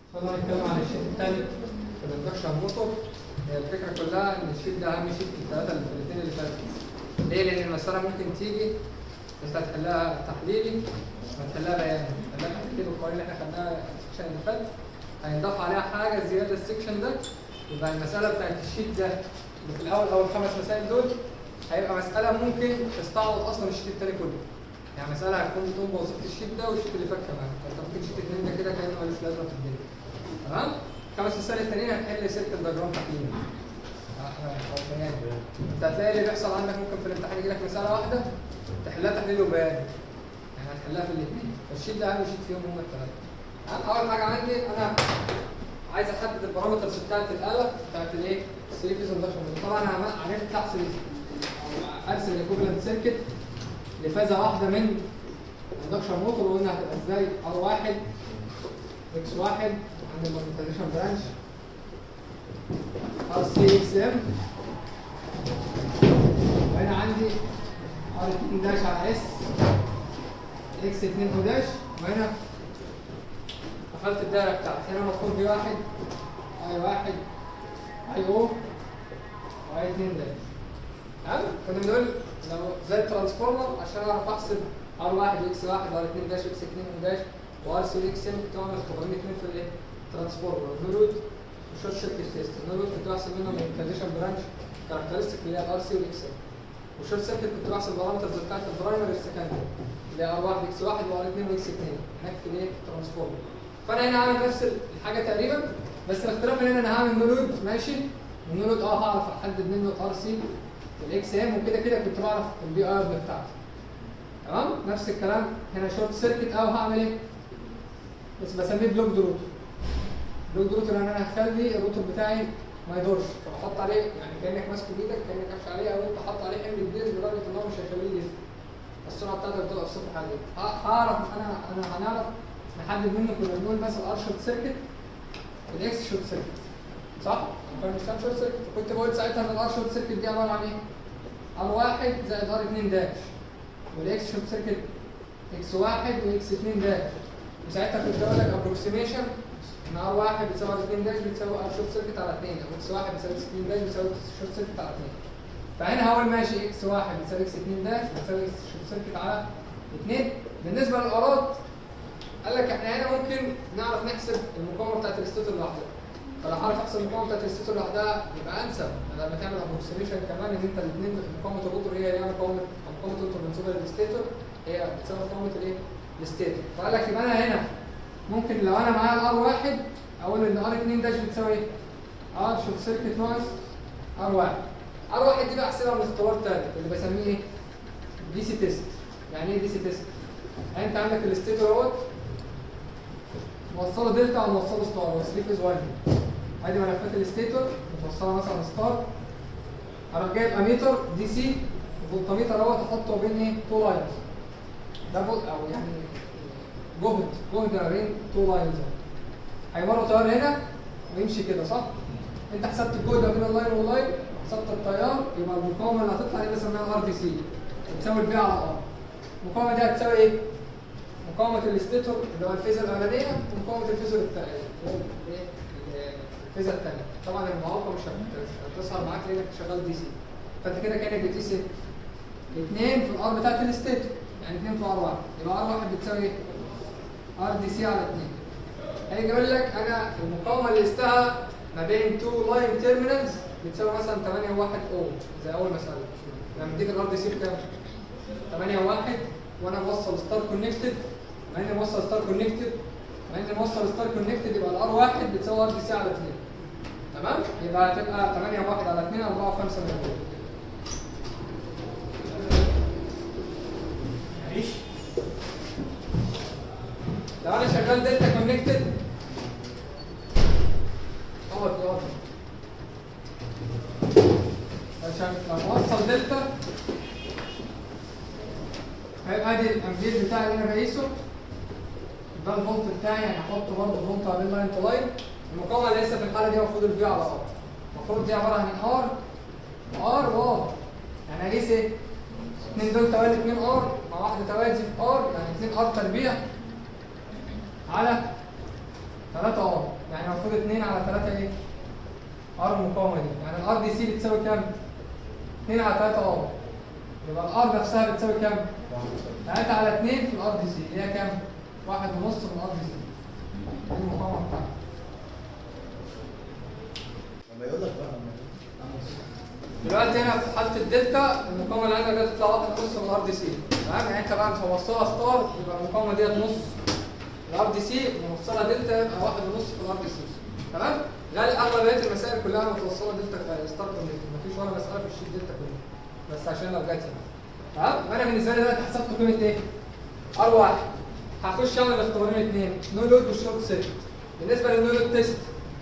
فانا هنتكلم عن الشيت الثاني في الاندكشن موتور هي الفكره كلها ان الشيت ده اهم شيت في الثلاثه اللي في الاثنين اللي فاتوا ليه؟ لان المساله ممكن تيجي انت هتحلها تحليلي وهتحلها بياني هتحلها تحليلي بالقوانين اللي احنا خدناها السكشن اللي فات هينضاف عليها حاجه زياده السكشن ده يبقى المساله بتاعت الشيت ده اللي في الاول اول خمس مسائل دول هيبقى مساله ممكن تستعوض اصلا الشيت الثاني كله يعني مساله هتكون بتقوم بوظيفه الشيت ده والشيت اللي فات كمان فانت ممكن شيت اثنين ده كده كانه ملوش لازمه في الدنيا تمام خمس مسائل التانيين هتحل سيركل دياجرام تحليلي انت هتلاقي اللي بيحصل عندك ممكن في الامتحان يجي لك مساله واحده تحلها تحليل وبيان يعني هتحلها في الاثنين فالشيت ده اهم شيت فيهم هم الثلاثه تمام اول حاجه عندي انا عايز احدد البارامترز بتاعت الاله بتاعت الايه؟ الثري فيز اندكشن طبعا انا عرفت احسب او ارسم الايكوفلنت سيركت لفازه واحده من الاندكشن موتور وقلنا هتبقى ازاي ار واحد اكس واحد عند الماجنتيزيشن برانش ار سي اكس ام وهنا عندي ار 2 داش على اس اكس 2 او داش وهنا قفلت الدايره بتاعتي هنا مفهوم في واحد اي واحد اي او واي 2 داش تمام كنا بنقول لو زي الترانسفورمر عشان اعرف احسب ار 1 اكس 1 ار 2 داش اكس 2 او داش وار سي اكس ام كنت بعمل اختبارين اثنين في الايه؟ ترانسفورمر نولود وشورت سيركت تيست النولود كنت بحسب منهم الكونديشن برانش كاركترستيك اللي هي الار سي والاكس ام وشورت سيركت كنت بحسب البارامترز بتاعت البرايمري والسكندري اللي هي ار 1 اكس 1 وار 2 واكس 2 هناك في الايه؟ في الترانسفورمر فانا هنا هعمل نفس الحاجه تقريبا بس الاختلاف هنا انا هعمل نولود ماشي النولود اه هعرف احدد منه الار سي والاكس ام وكده كده كنت بعرف البي ار بتاعته تمام نفس الكلام هنا شورت سيركت او هعمل ايه بس بسميه بلوك دروت بلوك دروت ان انا هخلي الروتور بتاعي ما يدورش فبحط عليه يعني كانك ماسكه بايدك كانك قافش عليه او انت حاطط عليه حمل كبير لدرجه ان هو مش هيخليه يلف السرعه بتاعتك بتبقى في صفر حاليا هعرف انا انا هنعرف نحدد منه كنا بنقول مثلا ار شورت سيركت والاكس شورت سيركت صح؟ كان مش شورت سيركت كنت بقول ساعتها ان الار شورت سيركت دي عباره عن ايه؟ ار واحد زائد ار 2 داش والاكس شورت سيركت اكس واحد واكس 2 داش وساعتها كنت بقول لك ابروكسيميشن ان ار واحد بتساوي ار 2 داش بتساوي ار شورت سيركت على 2 او اكس واحد بتساوي اكس 2 داش بتساوي شورت سيركت على 2 فهنا هقول ماشي اكس واحد بتساوي اكس 2 داش بتساوي اكس شورت سيركت على 2 بالنسبه للارات قال لك احنا هنا ممكن نعرف نحسب المقاومه بتاعت الستاتور لوحدها فلو عارف احسب المقاومه بتاعت الستاتور لوحدها يبقى انسب لما تعمل ابروكسيميشن كمان ان انت الاثنين مقاومه الروتور هي هي مقاومه مقاومه الروتور منسوبه للستاتور هي بتساوي مقاومه الايه؟ الستاتور فقال لك يبقى انا هنا ممكن لو انا معايا الار واحد اقول ان ار 2 داش بتساوي ايه؟ ار شورت سيركت ناقص ار واحد ار واحد دي بحسبها من اختبار تاني اللي بسميه ايه؟ دي سي تيست يعني ايه دي سي تيست؟ يعني انت عندك الستاتور اهوت موصله دلتا وموصله ستار هو 3 فيز 1 ادي ملفات الستيتور متوصله مثلا ستار اروح جايب اميتر دي سي فولتميتر اهوت احطه بين ايه؟ تو لاينز ده فولت او يعني جهد جهد ما بين تو لاينز هيمر تيار هنا ويمشي كده صح؟ انت حسبت الجهد ما بين اللاين واللاين حسبت التيار يبقى المقاومه اللي هتطلع دي بسميها ار دي سي بتساوي البي على ار المقاومه دي هتساوي ايه؟ مقاومة الستيتور اللي هو الفيزا الأولانية ومقاومة الفيزا الثانية الفيزا الثانية طبعا المعوقة مش هتظهر معاك لأنك شغال دي سي فأنت كده كأنك بتقيس اثنين في الار بتاعت الستيتور يعني اثنين في ار واحد يبقى ار واحد بتساوي ايه؟ ار دي سي على اثنين هيجي يقول لك أنا المقاومة اللي قستها ما بين تو لاين تيرمينالز بتساوي مثلا 8 1 اوم زي أول مسألة لما تيجي الار دي سي بكام؟ 8 1 وانا موصل ستار كونكتد مع اني موصل ستار كونكتد مع اني موصل ستار كونكتد يبقى الار 1 بتساوي ار دي سي على 2 تمام يبقى هتبقى 8 1 على 2 4 5 من معلش لو انا شغال دلتا كونكتد اقعد اقعد عشان لو موصل دلتا هيبقى ادي الامبير بتاعي اللي انا بقيسه ده الفولت بتاعي يعني هحط برضه فولت ما بين لاين تو لاين المقاومه اللي لسه في الحاله دي المفروض الفي على ار المفروض دي عباره عن ار ار وار يعني اقيس ايه؟ اثنين دول توالي اثنين ار مع واحده توازي في ار يعني اثنين ار تربيع على 3 ار يعني المفروض 2 على 3 ايه؟ ار المقاومه دي يعني الار دي سي بتساوي كام؟ 2 على 3 ار يبقى الار نفسها بتساوي كام؟ 3 على 2 في الار دي سي اللي هي كام؟ 1 ونص من الار دي سي دي المقاومه بتاعتها لما يقول لك بقى دلوقتي هنا في حاله الدلتا المقاومه اللي عندك دي تطلع 1 ونص من الار دي سي تمام يعني انت بقى توصلها ستار يبقى المقاومه ديت نص الار دي سي موصلها دلتا يبقى 1 ونص في الار دي سي تمام غالي اغلبيه المسائل كلها متوصله دلتا ستار كونكت مفيش ولا مساله في الشيت دلتا كلها بس عشان لو جت يعني تمام انا بالنسبه لي دلوقتي حسبت قيمه ايه؟ ار واحد هخش اعمل اختبارين اثنين نو لود والشورت سيركت بالنسبه للنو لود تيست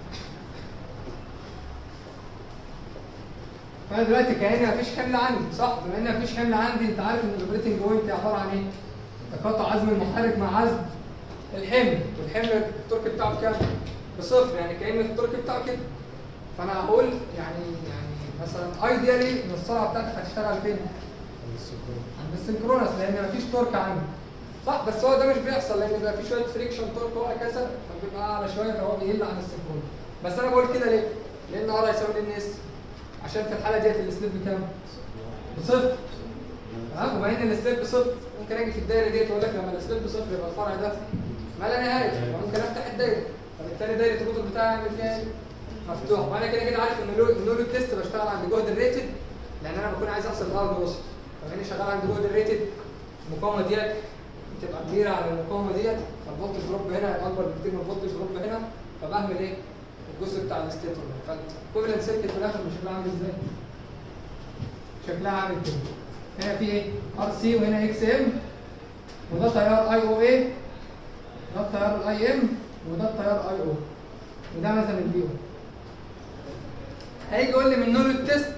فانا دلوقتي كاني مفيش حمل عندي صح بما ان مفيش حمل عندي انت عارف ان الاوبريتنج بوينت عباره عن ايه؟ تقاطع عزم المحرك مع عزم الحمل والحمل الترك بتاعه بكام؟ بصفر يعني كان الترك بتاعه كده فانا هقول يعني يعني مثلا ايديالي ان السرعه بتاعتك هتشتغل فين؟ عند السنكرونس لان مفيش تورك عندي صح بس هو ده مش بيحصل لان بيبقى في شويه فريكشن تورك وهكذا فبيبقى اعلى شويه فهو بيقل عن السنكرونس بس انا بقول كده ليه؟ لان ار هيساوي ان اس عشان في الحاله ديت السليب بكام؟ بصفر تمام وبما ان السليب بصفر ممكن اجي في الدايره ديت واقول لك لما السليب بصفر يبقى الفرع ده ما لا نهايه ممكن افتح الدايره فبالتالي دايره الروتر بتاعي اعمل فيها ايه؟ مفتوح وانا كده كده عارف ان النولو تيست بشتغل عند جهد الريتد لان انا بكون عايز احسب الار بوصل فماني شغال عند جهد الريتد المقاومه ديت بتبقى كبيره على المقاومه ديت فالفولتج دروب هنا يبقى اكبر بكتير من الفولتج دروب هنا فبعمل ايه؟ الجزء بتاع الستيتور فالكوفلنت سيركت في الاخر مش شكلها عامل ازاي؟ شكلها عامل كده هنا في ايه؟ ار سي وهنا اكس ام وده تيار اي او اي ده التيار الاي ام وده التيار اي او وده مثلا البي او هيجي يقول لي من نور التست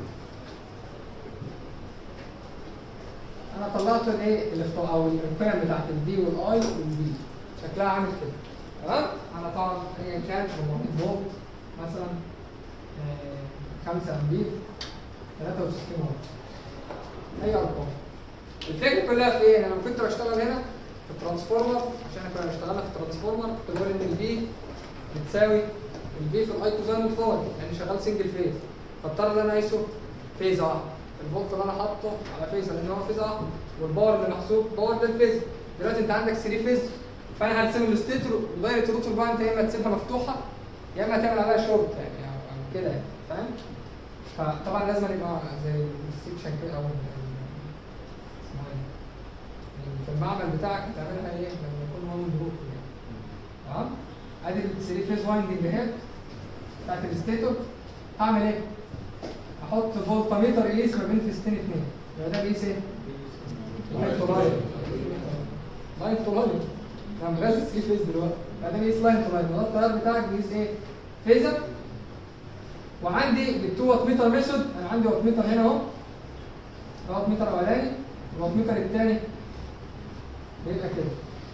انا طلعت الايه الاختار او القيم بتاعت البي والاي والبي شكلها عامل كده تمام انا طبعا ايا كان 400 فولت مثلا آه، 5 امبير 63 واط اي ارقام الفكره كلها في ايه؟ انا لما كنت بشتغل هنا في الترانسفورمر عشان احنا كنا بنشتغلها في الترانسفورمر كنت بقول ان البي بتساوي البي في الاي كوزين الفاضي يعني شغال سنجل فيز فاضطر ان انا اقيسه فيزه واحده الفولت اللي انا حاطه على فيزه لان هو فيزه واحده والباور اللي محسوب باور بالفيز دلوقتي انت عندك 3 فيز فانا هرسم الستيتور ودايره الروتور بقى انت يا اما تسيبها مفتوحه يا اما تعمل عليها شورت يعني او أو كده يعني فاهم؟ فطبعا لازم يبقى زي السكشن كده او ال- ال- اسمها ايه؟ في المعمل بتاعك تعملها ايه؟ لما يكون وان جروب يعني تمام؟ ادي ال 3 فيز وايندنج اهي بتاعت الستيتور هعمل ايه؟ احط فولتميتر يقيس ما بين فيزتين اتنين يبقى ده بيقيس ايه؟ لاين تو لاين لاين تو لاين انا مغاز 3 فيز دلوقتي فده بيقيس لاين تو لاين وده التيار بتاعك بيقيس ايه؟ فيزر وعندي بالتو وات ميتر ميثود انا عندي وات ميتر هنا اهو ده وات ميتر اولاني والوات ميتر الثاني بيبقى كده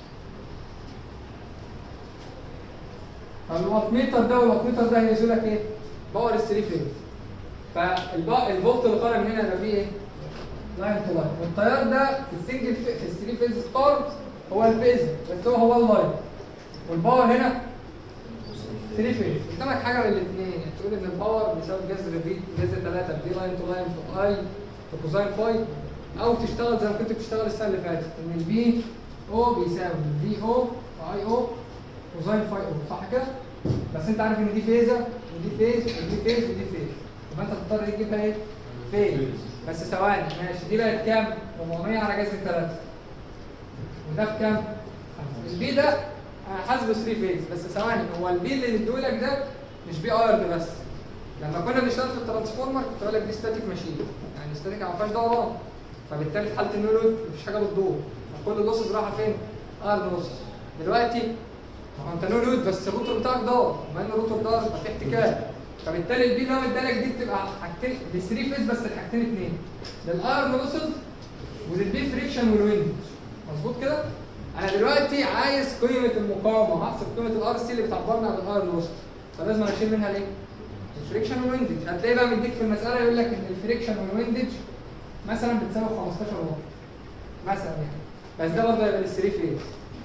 فالوات ميتر ده والوات ميتر ده هيقيسوا لك ايه؟ باور الثري فيز فالفولت اللي طالع من هنا يبقى فيه ايه؟ لاين تو لاين والتيار ده في السنجل في, في الثري فيز ستار هو الفيز بس هو هو اللاين والباور هنا 3 فيز قدامك حاجه من الاثنين يعني تقول ان الباور بيساوي جذر في جذر 3 في لاين تو لاين في اي في كوزاين فاي او تشتغل زي ما كنت بتشتغل السنه اللي فاتت ان البي او بيساوي الفي او في اي او كوزاين فاي او صح كده؟ بس انت عارف ان دي فيزه ودي فيز ودي فيز ودي فيز يبقى انت تضطر تجيبها ايه؟ فيز بس ثواني ماشي دي بقت كام؟ 400 على جذر 3 وده في كام؟ البي ده انا حاسبه 3 فيز بس ثواني هو البي اللي ادولك ده مش بي ايرن بس لما كنا بنشتغل في الترانسفورمر كنت بقول لك دي ستاتيك ماشين يعني ستاتيك ما فيهاش دوران فبالتالي في حاله النو لود مفيش حاجه بتدور كل اللوسز رايحه فين؟ ايرن لوسز دلوقتي ما هو انت نو لود بس الروتور بتاعك دار بما ان الروتور دار يبقى في احتكاك فبالتالي البي اللي هو ادالك دي بتبقى حاجتين ب 3 فيز بس الحاجتين اثنين للايرن لوسز وللبي فريكشن والويند مظبوط كده؟ انا دلوقتي عايز قيمه المقاومه هحسب قيمه الار سي اللي بتعبرنا عن الايرن لوسز فلازم اشيل منها الايه؟ الفريكشن والويندج هتلاقي بقى مديك في المساله يقول لك ان الفريكشن والويندج مثلا بتساوي 15 واط مثلا يعني بس ده برضه هيبقى لل 3 فيز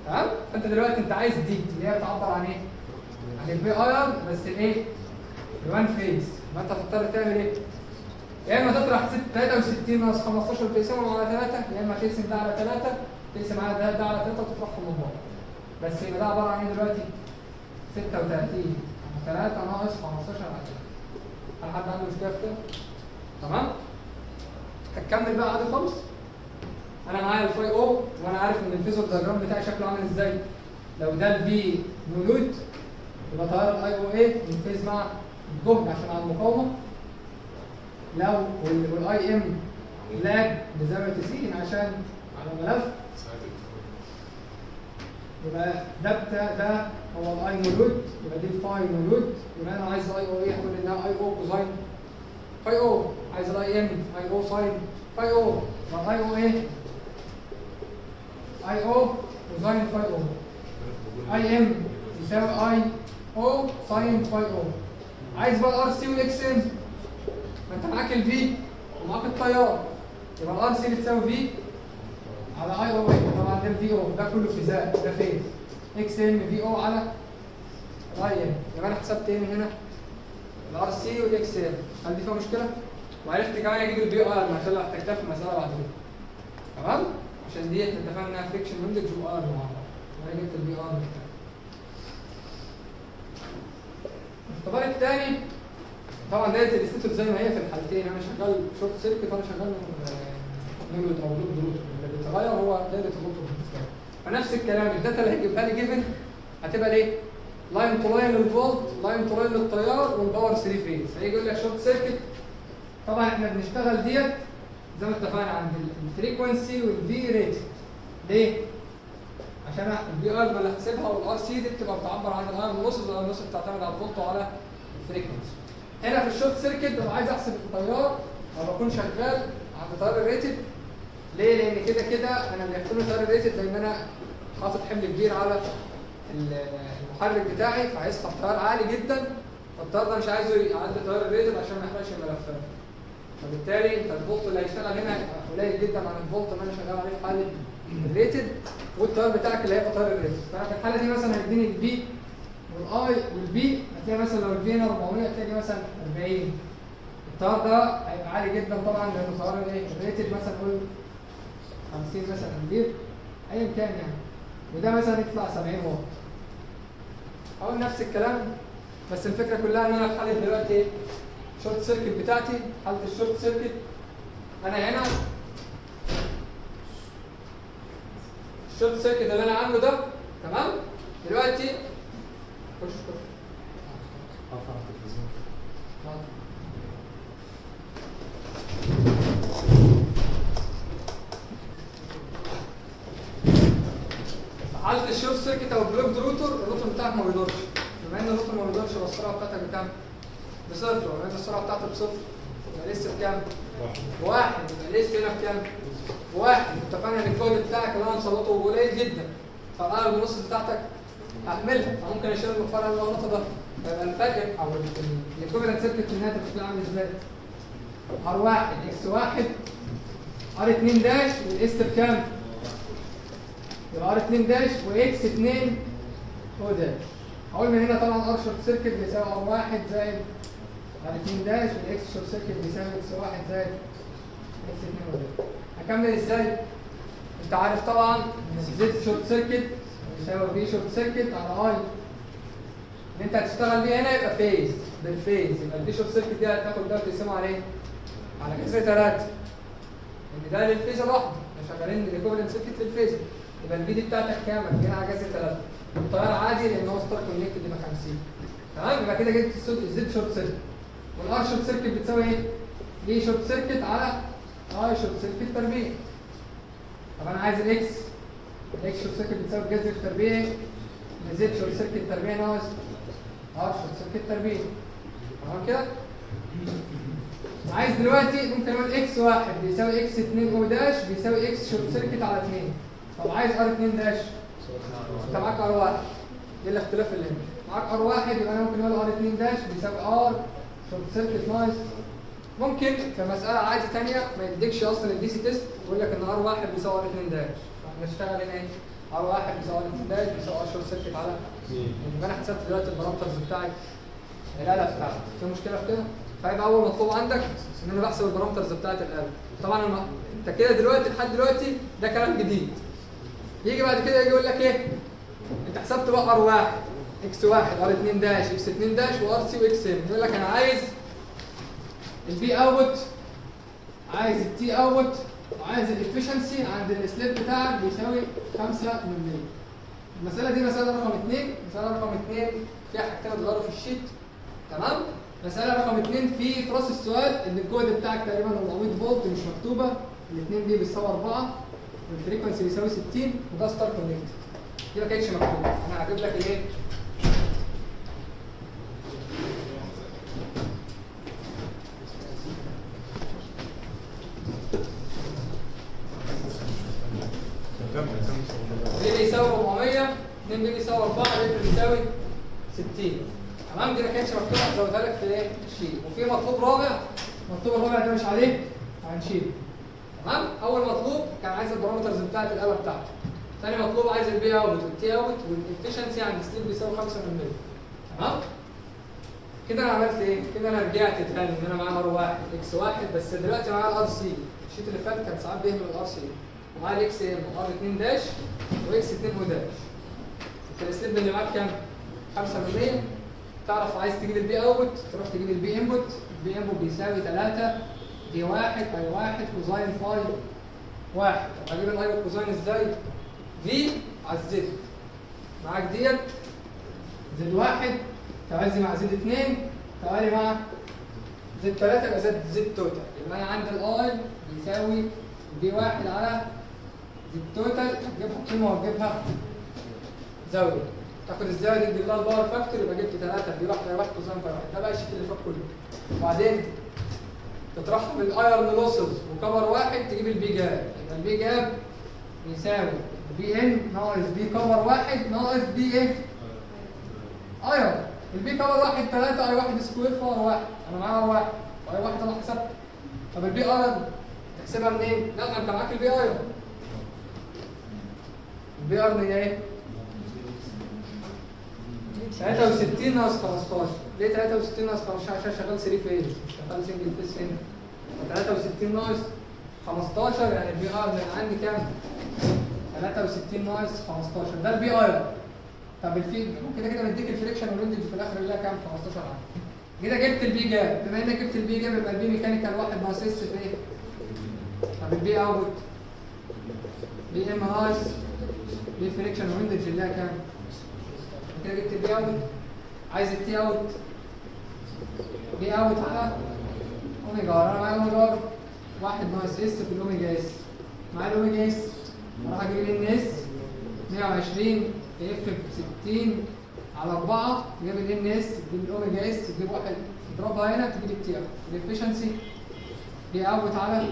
تمام فانت دلوقتي انت عايز دي اللي هي بتعبر عن ايه عن البي ايرون بس الايه الوان فيز ما انت هتضطر تعمل ايه يا اما تطرح ست- 63 ناقص 15 تقسمهم على 3 يا اما تقسم ده على 3 تقسم على ده, ده على 3 وتطرحهم من بعض بس يبقى ده عباره عن ايه دلوقتي 36 على 3 ناقص 15 على 3 هل حد عنده مشكله في كده؟ تمام؟ هتكمل بقى عادي خالص انا معايا الفاي او وانا عارف ان الفيزور دياجرام بتاعي شكله عامل ازاي لو ده الفي نولود يبقى تيار الاي او اي ينفذ مع الجهد عشان على المقاومه لو والاي ام لاج بزاويه 90 عشان على ملف يبقى ده بتاع ده هو الاي نولود يبقى دي الفاي نولود يبقى انا عايز الاي او اي هقول انها اي او كوزاين فاي او عايز الاي ام اي او ساين فاي او يبقى اي او ايه اي او كوزاين فاي او اي ام يساوي اي او ساين فاي او عايز بقى الار سي والاكس ام ما انت معاك الفي ومعاك التيار يبقى الار سي بتساوي في على اي او اي طبعا ده الفي او ده كله فيزاء ده فيز اكس ام في او على الاي ام يبقى انا حسبت ايه من هنا الار سي والاكس ام هل دي فيها مشكله؟ وعرفت كمان اجيب البي ار عشان لو احتجتها في المساله بعد كده تمام؟ عشان ديت انت فاهم انها فريكشن ويندج وار مع بعض وانا جبت البي ار بتاعي الاختبار الثاني طبعا دايره الاستيتوت زي ما هي في الحالتين انا شغال شورت سيركت وانا شغال نيمود او لود دروت اللي بيتغير هو دايره الفولت بالنسبه لي فنفس الكلام الداتا اللي هيجيبها لي جيفن هتبقى ليه؟ لاين تو لاين للفولت لاين تو لاين للتيار والباور 3 فيز هيجي يقول لك شورت سيركت طبعا احنا بنشتغل ديت زي ما اتفقنا عند الفريكونسي والفي ريت ليه؟ عشان البي ار اللي هحسبها والار سي دي بتبقى بتعبر عن الار لوسز والار لوسز بتعتمد على الفولت وعلى الفريكونسي هنا في الشورت سيركت لو عايز احسب التيار او بكون شغال عند التيار الريتد ليه؟ لان كده كده انا اللي يحكم التيار الريتد لان انا حاطط حمل كبير على المحرك بتاعي فهيسحب تيار عالي جدا فالتيار ده مش عايزه يعدي التيار الريتد عشان ما يحرقش الملفات فبالتالي انت الفولت اللي هيشتغل هنا هيبقى قليل جدا عن الفولت اللي انا شغال عليه في حاله الريتد والتيار بتاعك اللي هيبقى تيار الريتد فانا في الحاله دي مثلا هيديني البي والاي والبي هتلاقي مثلا لو البي هنا 400 هتلاقي مثلا 40 التيار ده هيبقى عالي جدا طبعا لانه تيار الايه الريتد مثلا نقول 50 مثلا امبير ايا كان يعني وده مثلا يطلع 70 واط اقول نفس الكلام بس الفكره كلها ان انا في حاله دلوقتي ايه الشورت سيركت بتاعتي حاله الشورت سيركت انا هنا الشورت سيركت اللي انا عامله ده تمام دلوقتي خش خش حاله الشورت سيركت او البلوك روتور الروتور بتاعك ما بيدورش بما ان الروتور ما بيدورش يبقى السرعه بتاعتك بكام؟ بصفر ولا انت السرعه بتاعتك بصفر يبقى لسه بكام؟ بواحد يبقى لسه هنا بكام؟ بواحد اتفقنا ان الكود بتاعك اللي انا مسلطه قليل جدا فالقلم النص بتاعتك هعملها فممكن اشيل الفرق المغلطه ده فيبقى الفرق او الايكوفالنت سيركت الناتج بتبقى عامل ازاي؟ ار واحد اكس واحد ار 2 داش والاس بكام؟ يبقى ار 2 داش واكس 2 هو داش هقول من هنا طبعا ار شورت سيركت بيساوي ار 1 زائد ار 2 داش والاكس شورت سيركت بيساوي اكس 1 زائد اكس 2 هو داش هكمل ازاي؟ انت عارف طبعا ان زد شورت سيركت يساوي في شورت سيركت على اي اللي انت هتشتغل بيه هنا يبقى فيز بالفيز يبقى الفي شورت سيركت دي هتاخد ده وتقسمه على ايه؟ على جذر 3 ان ده للفيز لوحده احنا شغالين الايكوفالنت سيركت للفيز يبقى الفي دي بتاعتك كام؟ هتجينا على جذر 3 التيار عادي لان هو ستار كونكتد يبقى 50 تمام يبقى كده جبت الزد شورت سيركت والار شورت سيركت بتساوي ايه؟ في شورت سيركت على اي شورت سيركت تربيع طب انا عايز الاكس الاكس شورت سيركت بتساوي الجذر التربيعي لزد شورت سيركت تربيع ناقص ار شورت سيركت تربيع تمام كده؟ عايز دلوقتي ممكن اقول اكس واحد بيساوي اكس 2 او داش بيساوي اكس شورت سيركت على 2 طب عايز ار 2 داش انت معاك ار واحد ايه الاختلاف اللي هنا؟ معاك ار واحد يبقى انا ممكن اقول ار 2 داش بيساوي ار شورت سيركت ناقص ممكن في مسألة عادي تانية ما يديكش أصلا الدي سي تيست ويقول لك إن ار واحد بيساوي ار 2 داش فهنشتغل هنا إيه؟ ار واحد بيساوي ار 2 داش بيساوي ار شورت سيركت على يبقى انا حسبت دلوقتي البارامترز بتاعت الاله بتاعتي في مشكله في كده فيبقى اول مطلوب عندك ان انا بحسب البارامترز بتاعت الاله طبعا الم... انت كده دلوقتي لحد دلوقتي ده كلام جديد يجي بعد كده يجي يقول لك ايه انت حسبت بقى ار واحد اكس واحد ار 2 داش اكس 2 داش وار سي واكس ام يقول لك انا عايز البي اوت عايز التي اوت وعايز الافشنسي عند السليب بتاعك بيساوي 5 من 100 المساله دي مساله رقم 2 مساله رقم 2 فيها حاجتين اتغيروا في الشيت تمام مساله رقم 2 في في راس السؤال ان الجهد بتاعك تقريبا 400 فولت مش مكتوبه الاثنين دي بيساوي 4 والفريكونسي بيساوي 60 وده ستار كونكتد دي ما كانتش مكتوبه انا هجيب لك الايه دي بيساوي 400 2 دي بيساوي 4 دي بيساوي 60 تمام دي ما كانتش مكتوبه هزودها لك في ايه الشيت وفي مطلوب رابع المطلوب الرابع ده مش عليه هنشيله تمام اول مطلوب كان عايز البارامترز بتاعت الاله بتاعته ثاني مطلوب عايز البي اوت والتي اوت والافشنسي عند السليب بيساوي 5 من 100 تمام كده انا عملت ايه؟ كده انا رجعت تاني ان انا معايا ار واحد اكس واحد بس دلوقتي معايا الار سي الشيت اللي فات كان ساعات بيهمل الار سي ومعايا الاكس ام ار 2 داش واكس 2 وداش انت السليب اللي معاك كام؟ 5% تعرف عايز تجيب البي اوت تروح تجيب البي انبوت البي انبوت بيساوي 3 دي واحد اي واحد كوزاين فاي واحد طب هجيب الاي كوزاين ازاي؟ في على الزد معاك ديت زد واحد توازي مع زد اثنين توالي مع زد ثلاثة يبقى زد زد توتال يبقى انا عندي الاي بيساوي بي واحد على زد توتال هتجيبها قيمة وتجيبها زاوية تاخد الزاوية دي تجيب لها الباور فاكتور يبقى جبت ثلاثة بي واحد واحد كوزاين فاي واحد ده بقى الشيت اللي فات كله وبعدين تطرحها بالايرن لوسز وكفر واحد تجيب البي جاب يبقى البي جاب يساوي بي ان ناقص بي كفر واحد ناقص بي ايه؟ ايرن البي كفر واحد 3 اي واحد سكوير فور واحد انا معايا ار واحد واي واحد انا حسبت طب البي ايرن تحسبها منين؟ لا ما انت معاك البي ايرن البي ايرن هي ايه؟ 63 ناقص 15 ليه 63 ناقص 15 عشان شغال 3 فيز مش شغال سنجل فيز هنا 63 ناقص 15 يعني البي ار اللي عندي كام 63 ناقص 15 ده البي ار طب الفي كده كده مديك الفريكشن والويندج في الاخر اللي هي كام 15 عام كده جبت البي جاب بما انك جبت البي جاب يبقى البي ميكانيكال واحد ناقص اس في ايه طب البي اوت بي ام ناقص بي فريكشن والويندج اللي هي كام كده جبت البي اوت عايز التي اوت بي اوت على اوميجا ار انا معايا اوميجا واحد ناقص اس في الاوميجا اس معايا الاوميجا اس اروح اجيب الان اس 120 في اف ب 60 على 4 تجيب الان اس تجيب الاوميجا اس تجيب واحد تضربها هنا تجيب التي اوت الافشنسي بي اوت على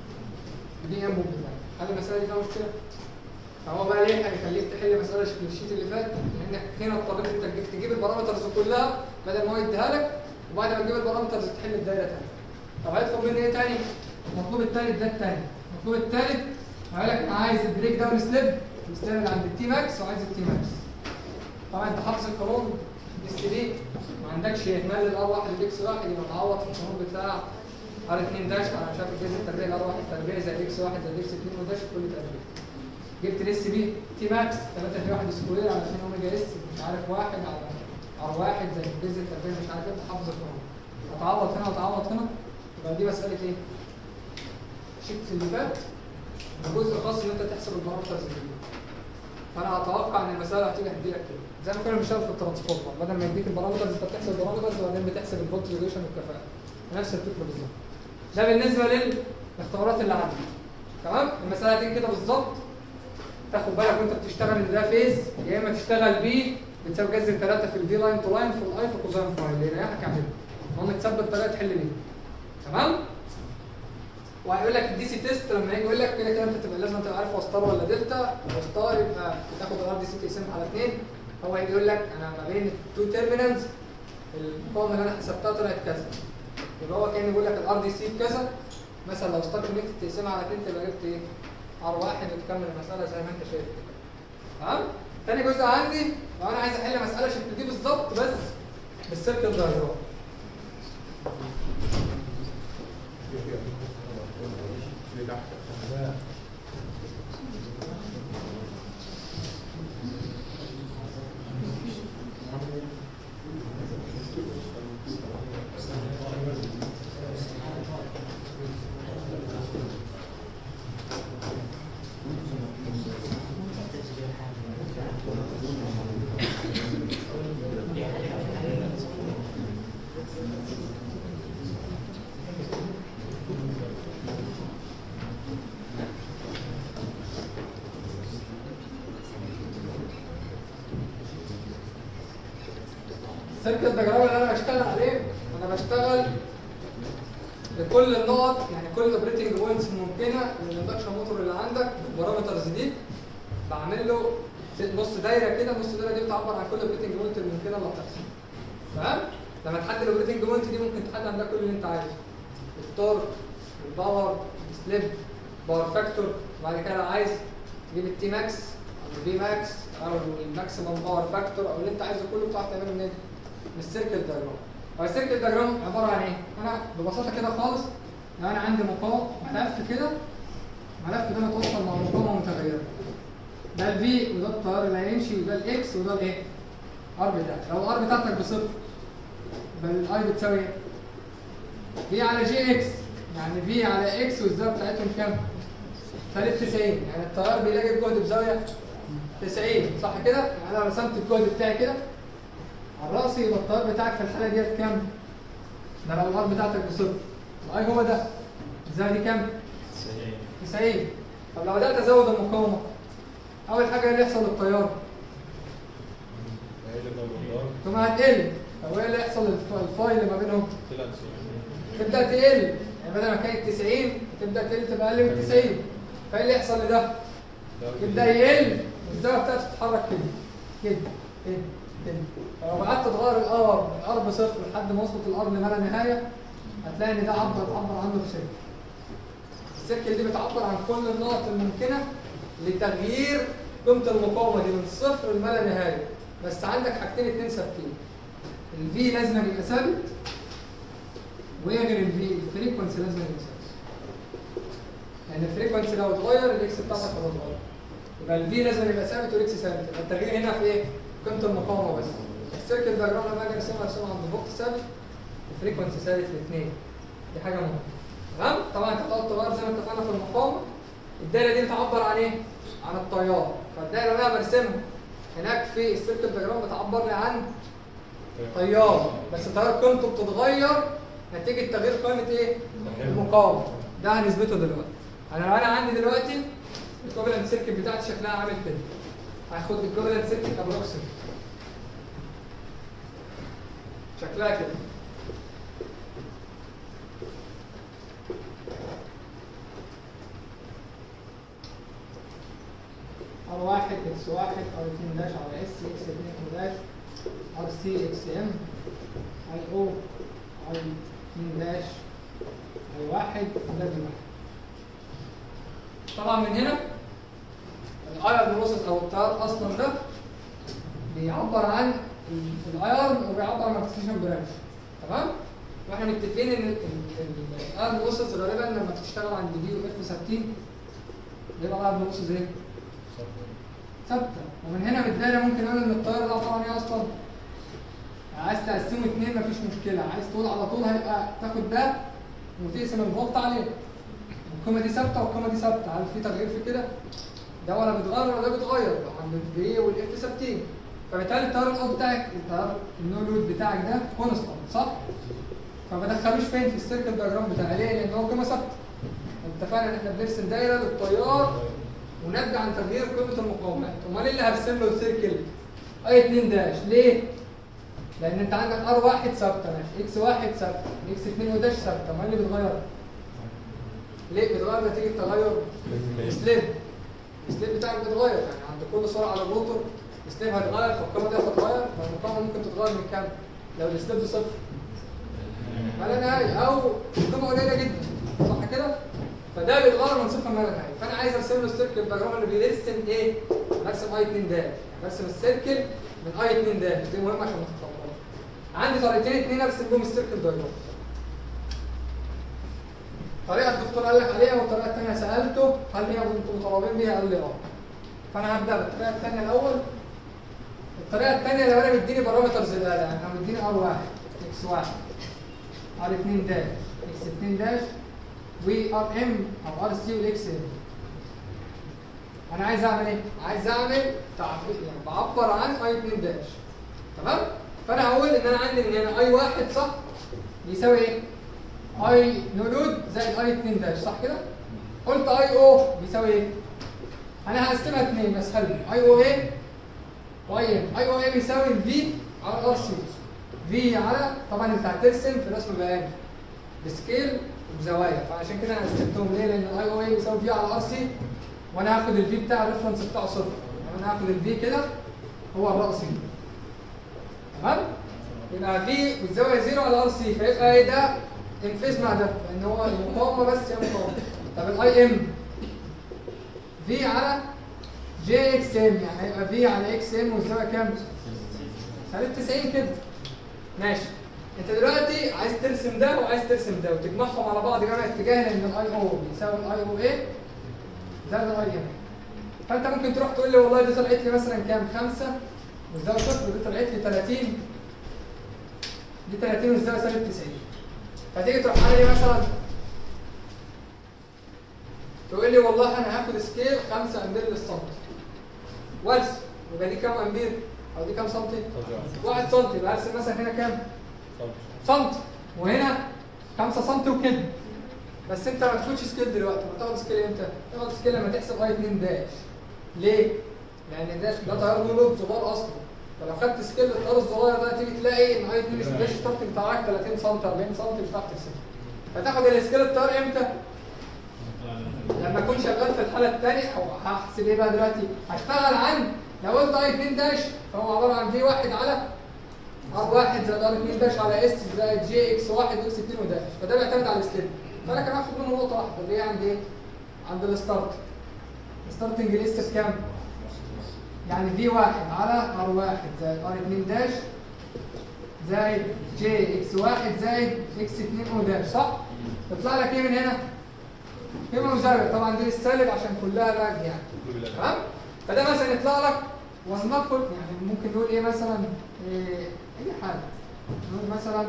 دي ام بتاعي هل المساله دي فيها مشكله؟ فهو بقى ليه هيخليك تحل مساله شكل الشيت اللي فات لانك هنا اضطريت انك تجيب البارامترز كلها بدل ما هو يديها لك وبعد ما تجيب البارامترز تحل الدايره تاني طب هيطلب مني ايه تاني؟ المطلوب التالت ده التاني المطلوب التالت هيقول لك انا عايز البريك داون سليب السليب اللي عند التي ماكس وعايز التي ماكس طبعا انت حافظ القانون اس دي ما عندكش اهمال للار 1 الاكس 1 يبقى تعوض في القانون بتاع ار 2 داش انا مش عارف الجذر التربيع الار 1 تربيع زي الاكس 1 زي الاكس 2 وداش كل تربيع جبت الاس بي تي ماكس 3 في 1 سكوير على 2 اوميجا اس مش عارف 1 على ار 1 زي الجذر التربيع مش عارف ايه حافظ القانون وتعوض هنا وتعوض هنا يبقى دي مساله ايه؟ الشيت اللي فات الجزء الخاص ان انت تحسب البارامترز دي فانا اتوقع ان المساله هتيجي هتديلك كده زي ما كنا بنشتغل في الترانسفورمر بدل ما يديك البارامترز انت بتحسب البارامترز وبعدين بتحسب الفولت ريجوليشن والكفاءه نفس الفكره بالظبط ده بالنسبه للاختبارات اللي عندي تمام المساله هتيجي كده بالظبط تاخد بالك وانت بتشتغل ان ده فيز يا اما تشتغل بي بتساوي جذر 3 في الفي لاين تو لاين في الاي في كوزاين فاي اللي يريحك اعمله المهم تثبت طريقه تحل بيها تمام وهيقول لك الدي سي تيست لما يجي يقول لك كده كده انت تبقى لازم تبقى عارف وستار ولا دلتا وستار يبقى تاخد الار دي سي تقسمها على اثنين هو هيجي يقول لك انا ما بين التو تيرمينالز المقاومه اللي انا حسبتها طلعت كذا يبقى هو كان يقول لك الار دي سي بكذا مثلا لو ستار كونكت تقسمها على اثنين تبقى جبت ايه؟ ار واحد وتكمل المساله زي ما انت شايف كده تاني جزء عندي لو انا عايز احل مساله شكل دي بالظبط بس بالسيركل دايجرام السيركل دايجرام اللي انا بشتغل عليه انا بشتغل لكل النقط يعني كل الاوبريتنج بوينتس الممكنه من الاندكشن موتور اللي عندك بالبارامترز دي بعمل له نص دايره كده نص دايره دي بتعبر عن كل اوبريتنج بوينت الممكنه اللي هتحصل تمام لما تحدد الاوبريتنج بوينت دي ممكن تحدد عندها كل اللي انت عايزه التورك الباور السليب باور فاكتور وبعد كده لو عايز تجيب التي ماكس او البي ماكس او الماكسيمم باور فاكتور او اللي انت عايزه كله بتعرف تعمله منين من السيركل دايجرام هو السيركل دايجرام عباره عن ايه انا ببساطه كده خالص لو انا عندي مقاوم ملف كده ملف ده متوصل مع مقاومه متغيره ده الفي وده التيار اللي هيمشي وده الاكس وده الايه ار بتاعك لو الار بتاعتك بصفر يبقى الاي بتساوي ايه في على جي اكس يعني في على اكس والزاويه بتاعتهم كام؟ سالب 90 يعني التيار بيلاقي الجهد بزاويه 90 صح كده؟ يعني انا رسمت الجهد بتاعي كده على راسي يبقى التيار بتاعك في الحاله ديت كام؟ ده لو الار بتاعتك بصفر الاي هو ده الزاويه دي كام؟ 90 طب لو بدات ازود المقاومه اول حاجه اللي يحصل للتيار ثم هتقل طب ايه اللي يحصل للف- الفاي اللي ما بينهم؟ تبدا تقل يعني بدل ما كانت 90 تبدا تقل تبقى اقل من 90 فايه اللي يحصل لده؟ يبدا يقل الزاويه بتاعته تتحرك كده كده كده كده فلو قعدت تغير الار الار بصفر لحد ما وصلت الار لما لا نهايه هتلاقي ان ده عبر تعبر عنه بسيركل السيركل دي بتعبر عن كل النقط الممكنه لتغيير قيمه المقاومه دي من صفر لما لا نهايه بس عندك حاجتين اتنين ثابتين الفي لازم يبقى ثابت وايه غير الفي الفريكونسي لازم يبقى ثابت يعني الفريكونسي لو اتغير الاكس بتاعتك هتتغير يبقى الفي لازم يبقى ثابت والاكس ثابت يبقى التغيير هنا في ايه؟ قيمه المقاومه بس السيركل دايجرام لما اجي ارسمها ارسمها عند فولت ثابت وفريكونسي ثابت الاثنين دي حاجه مهمه تمام طبعا انت بتقعد تغير زي ما اتفقنا في المقاومه الدايره دي بتعبر عن ايه؟ عن التيار فالدايره اللي انا برسمها هناك في السيركل دايجرام بتعبر لي عن تيار بس التيار قيمته بتتغير نتيجه تغيير قيمه ايه؟ المقاومه ده هنثبته دلوقتي انا لو انا عندي دلوقتي الكوفالنت سيركت بتاعتي شكلها عامل كده هاخد الكوفالنت سيركت ابروكسيمت شكلها كده ار واحد اكس واحد ار اتنين داش على اس اكس اتنين داش ار سي اكس ام اي او اي اتنين داش اي واحد ده دي واحد طبعا من هنا الاير بروسيس او التيار اصلا ده بيعبر عن الايرن وبيعبر عن اكسيشن برانش تمام واحنا متفقين ان الايرن بروسيس غالبا لما تشتغل عند دي واف ثابتين بيبقى الايرن بروسيس ايه؟ ثابته ومن هنا من الدايره ممكن نقول ان التيار ده عباره عن ايه اصلا؟ عايز تقسمه اتنين مفيش مشكله عايز تقول على طول هيبقى تاخد ده وتقسم الفولت عليه القيمه دي ثابته والقيمه دي ثابته هل في تغيير في كده؟ ده ولا بيتغير ولا ده بيتغير عند الفي والاف ثابتين فبالتالي التيار الاوت بتاعك التيار النو لود بتاعك ده كونستانت صح؟ فما بدخلوش فين في السيركل دايجرام بتاعي ليه؟ لان هو قيمه ثابته اتفقنا ان احنا بنرسم دايره للتيار ونبدا عن تغيير قيمه المقاومات امال ايه اللي هرسم له السيركل؟ اي 2 داش ليه؟ لان انت عندك ار واحد ثابته ماشي اكس واحد ثابته اكس 2 وداش ثابته امال اللي بيتغير؟ ليه بيتغير نتيجه تغير السليب السليب بتاعك بيتغير يعني عند كل سرعه على الروتور السليب هيتغير فالقيمه دي هتتغير فالمقاومه ممكن تتغير من كام؟ لو السليب صفر ولا نهايه او قيمه قليله جدا صح كده؟ فده بيتغير من صفر ما لا نهايه فانا عايز ارسم له السيركل الدياجرام اللي بيرسم ايه؟ برسم اي 2 دال برسم السيركل من اي 2 دال دي مهمه عشان ما تتلخبطش عندي طريقتين اتنين ارسم بيهم السيركل دياجرام طريقه الدكتور قال لك عليها والطريقه الثانيه سالته هل هي انتم مطالبين بيها؟ قال لي اه فانا هبدا بالطريقه الثانيه الاول الطريقه الثانيه لو انا مديني بارامترز الاله يعني انا مديني ار 1 اكس 1 ار 2 داش اكس 2 داش وار ام او ار سي والاكس ام انا عايز اعمل ايه؟ عايز اعمل تعبير يعني بعبر عن اي 2 داش تمام؟ فانا هقول ان انا عندي من هنا اي 1 صح؟ بيساوي ايه؟ اي نو لود زائد اي 2 داش صح كده؟ قلت اي او بيساوي ايه؟ انا هقسمها اثنين بس خلي اي او ايه واي ام اي او ايه بيساوي الفي على الار سي في على طبعا انت هترسم في رسم بياني بسكيل وبزوايا فعشان كده انا قسمتهم ليه؟ لان الاي او اي بيساوي في على الار سي وانا هاخد الفي بتاع الريفرنس بتاعه صفر يعني انا هاخد الفي كده هو الرأسي تمام؟ يبقى في والزاويه زيرو على ار سي فيبقى ايه ده انفيز مع ده لان هو المقاومه بس هي مقاومه طب الاي ام في على جي اكس ام يعني هيبقى في على اكس ام والزاويه كام؟ سالب 90 كده ماشي انت دلوقتي عايز ترسم ده وعايز ترسم ده وتجمعهم على بعض جمع اتجاه لان الاي او بيساوي الاي او ايه زائد الاي ام فانت ممكن تروح تقول لي والله دي طلعت لي مثلا كام؟ 5 والزاويه صفر ودي طلعت لي 30 دي 30 والزاويه سالب 90 فتيجي تروح عامل ايه مثلا؟ تقول لي والله انا هاخد سكيل 5 امبير للسنتي وارسم يبقى دي كام امبير؟ او دي كام سنتي؟ 1 سنتي يبقى ارسم مثلا هنا كام؟ سنتي وهنا 5 سنتي وكده بس انت ما تاخدش سكيل دلوقتي ما تاخد سكيل امتى؟ تاخد سكيل لما تحسب اي 2 داش ليه؟ لان ده ده تيار له لود صغير اصلا فلو خدت سكيل التيار الصغير ده تيجي تلاقي ان اي 2 مش مش ستارت بتاعك 30 سم 40 سم مش هتعرف تحسبها فتاخد السكيل التيار امتى؟ لما اكون شغال في الحاله الثانيه او هحسب ايه بقى دلوقتي؟ هشتغل عن لو قلت اي 2 داش فهو عباره عن في 1 على ار 1 زائد ار 2 داش على اس زائد جي اكس 1 اكس 2 وداش فده بيعتمد على السكيل فانا كان هاخد منه نقطه واحده اللي هي عند ايه؟ عند الستارت الستارتنج لسه بكام؟ يعني في 1 على ار 1 زائد ار 2 داش زائد جي اكس 1 زائد اكس 2 او داش صح؟ يطلع لك ايه من هنا؟ قيمه مزاويه طبعا دي السالب عشان كلها لاج يعني تمام؟ فده مثلا يطلع لك ولنقل يعني ممكن نقول ايه مثلا إيه اي حاجه نقول مثلا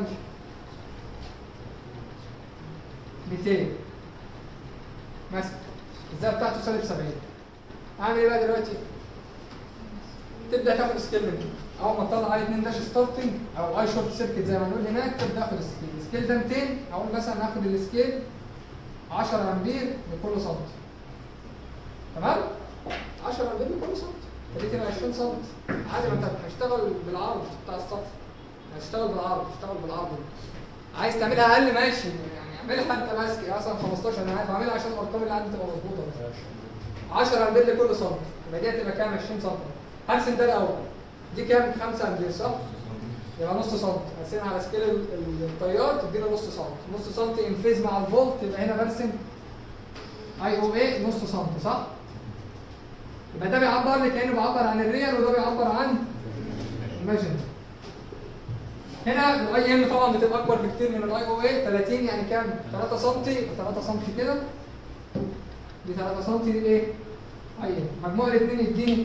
200 مثلا الزاويه بتاعته سالب 70 اعمل ايه بقى دلوقتي؟ تبدا تاخد سكيل منه اول ما تطلع اي 2 داش ستارتنج او اي شورت سيركت زي ما نقول هناك تبدا اخد السكيل السكيل ده 200 اقول مثلا هاخد السكيل 10 امبير لكل سنتي تمام 10 امبير لكل سنتي فدي كده 20 سم عادي ما انت هشتغل بالعرض بتاع السطح هشتغل بالعرض هشتغل بالعرض عايز تعملها اقل ماشي يعني اعملها انت ماسك مثلا 15 انا عارف اعملها عشان الارقام اللي عندي تبقى مظبوطه بس 10 امبير لكل سم يبقى دي هتبقى كام 20 سم هرسم ده الاول دي كام 5 امبير صح؟ يبقى نص سم هرسمها على سكيل ال- ال- التيار تدينا نص سم نص سم انفيز مع الفولت يبقى هنا برسم اي او اي نص سم صح؟ يبقى ده بيعبر لي كانه بيعبر عن الريال وده بيعبر عن ايماجن هنا الاي ام طبعا بتبقى اكبر بكتير من الاي او اي 30 يعني كام 3 سم 3 سم كده دي 3 سم دي ايه اي ام مجموع الاثنين يديني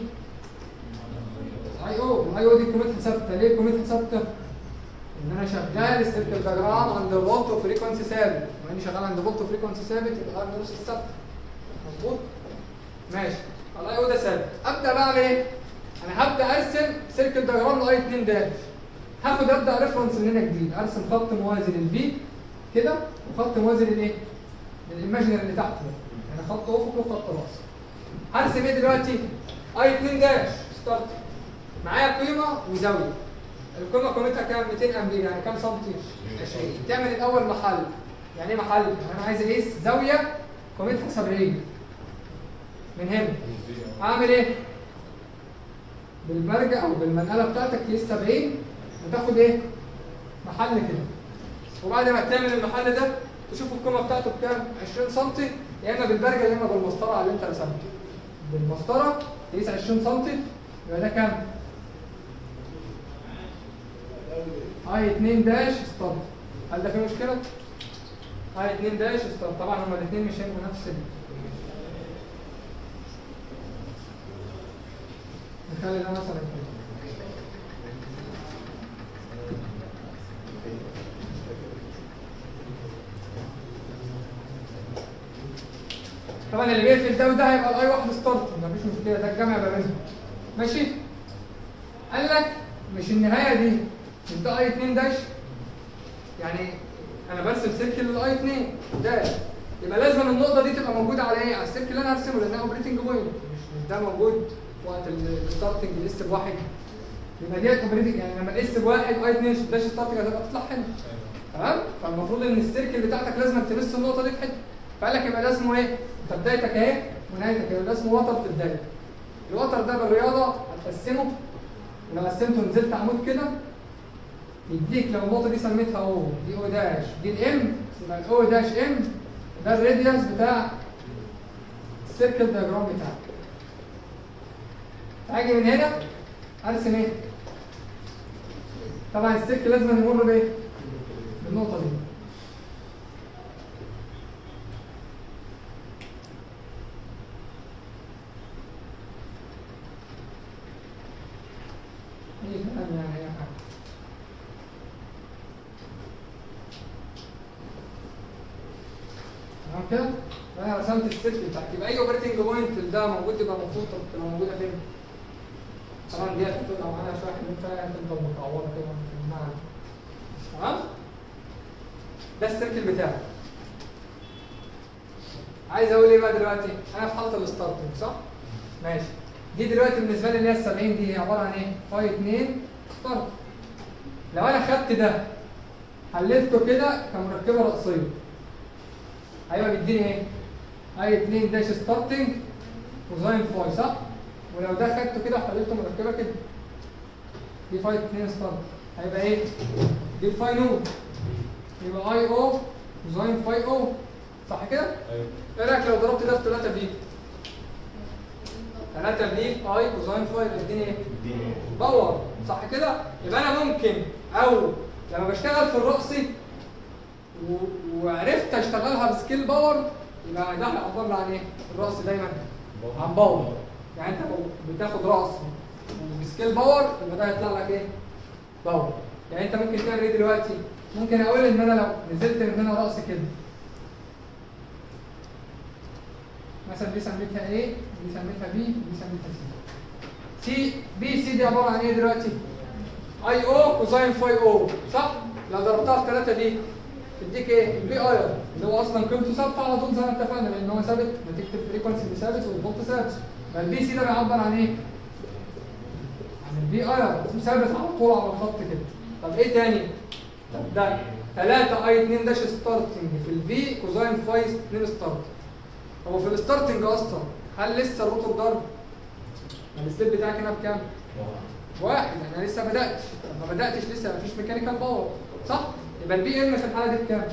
اي او الاي او دي قيمتها ثابته ليه قيمتها ثابته ان انا شغال السيركل دياجرام عند فولت وفريكونسي ثابت بما اني شغال عند فولت وفريكونسي ثابت يبقى ار نص الثابت مظبوط ماشي الاي او ده ثابت ابدا بقى اعمل ايه انا هبدا ارسم سيركل دياجرام لاي 2 داش هاخد ابدا ريفرنس من هنا جديد ارسم خط موازي للفي كده وخط موازي للايه للايماجينري اللي تحت ده يعني خط افقي وخط راسي هرسم ايه دلوقتي اي 2 داش ستارت معايا قيمه وزاويه القيمه قيمتها كام 200 امبير يعني كام سنتي 20 تعمل الاول محل يعني ايه محل انا عايز اقيس زاويه قيمتها 70 من هنا اعمل ايه بالمرجع او بالمنقله بتاعتك تقيس 70 وتاخد ايه محل كده وبعد ما تعمل المحل ده تشوف القيمه بتاعته بكام 20 سم يا اما بالبرجل يا اما بالمسطره على اللي انت رسمته بالمسطره تقيس 20 سم يبقى ده كام؟ اي 2 داش ستارت هل ده في مشكله؟ اي 2 داش ستارت طبعا هما الاثنين مش هيبقوا نفس ال نخلي ده مثلا كده طبعا اللي بيقفل ده وده هيبقى الاي واحد ستارت مفيش مشكله ده الجمع ما بينهم ماشي قال لك مش النهايه دي مش ده اي 2 داش يعني انا برسم سيركل للاي 2 داش يبقى لازم النقطه دي تبقى موجوده على ايه على السيركل اللي انا هرسمه لانها اوبريتنج بوينت مش مش ده موجود وقت الستارتنج الاس بواحد يبقى ديت اوبريتنج يعني لما الاس بواحد اي 2 داش ستارتنج هتبقى تطلع هنا تمام فالمفروض ان السيركل بتاعتك لازم تمس النقطه دي في حته فقال لك يبقى ده اسمه ايه؟ انت بدايتك اهي ونهايتك يبقى ده اسمه وتر في الدايره الوتر ده بالرياضه هتقسمه لو قسمته نزلت عمود كده يديك لو النقطه دي سميتها او دي او داش دي الام يبقى الاو داش ام ده الراديوس بتاع السيركل دياجرام بتاعك هاجي من هنا ارسم ايه؟ طبعا السيركل لازم يمر بايه؟ بالنقطه دي ايه كلام يعني يا حاج تمام كده؟ انا رسمت السيركل بتاعتي يبقى اي اوبريتنج بوينت ده موجود يبقى المفروض تبقى موجوده فين؟ طبعا دي هتبقى معانا شويه حلوين فيها هتفضل متعوضه كده في المعنى تمام؟ ده السيركل بتاعي عايز اقول ايه بقى دلوقتي؟ انا في حاله الستارتنج صح؟ ماشي دي دلوقتي بالنسبه لي اللي هي ال 70 دي هي عباره عن ايه؟ فاي 2 ستارت لو انا خدت ده حللته كده كمركبه رأسيه هيبقى بيديني ايه؟ اي 2 داش ستارتنج وزاين فاي صح؟ ولو ده خدته كده وحللته مركبه كده دي فاي 2 ستارت هيبقى ايه؟ دي الفاي نود يبقى اي او وزاين فاي او صح كده؟ ايوه ايه رايك لو ضربت ده في 3 في 3 في في اي كوزاين فاي يديني ايه؟ اديني باور صح كده؟ يبقى انا ممكن او لما بشتغل في الرأسي و- وعرفت اشتغلها بسكيل باور يبقى ده هيعبر لي عن ايه؟ الرأس دايما عن باور يعني انت لو بتاخد رأس وبسكيل باور يبقى ده هيطلع لك ايه؟ باور يعني انت ممكن تعمل ايه دلوقتي؟ ممكن اقول ان انا لو نزلت من هنا رأس كده مثلا دي سميتها ايه دي سميتها بي دي سميتها سي سي بي سي دي عباره عن ايه دلوقتي اي او كوزاين فاي او صح لو ضربتها في 3 دي تديك ايه البي اير اللي هو اصلا قيمته ثابته على طول زي ما اتفقنا لان هو ثابت نتيجه الفريكونسي اللي ثابت والفولت ثابت فالبي سي ده بيعبر عن ايه عن البي اير ثابت على طول على الخط كده طب ايه تاني طب ده 3 اي 2 داش ستارتنج في الفي كوزاين فاي 2 ستارت هو في الستارتنج اصلا هل لسه الروتور ضرب؟ السليب بتاعك هنا بكام؟ واحد يعني انا لسه ما بداتش ما بداتش لسه ما فيش ميكانيكال باور صح؟ يبقى البي ام في الحاله دي بكام؟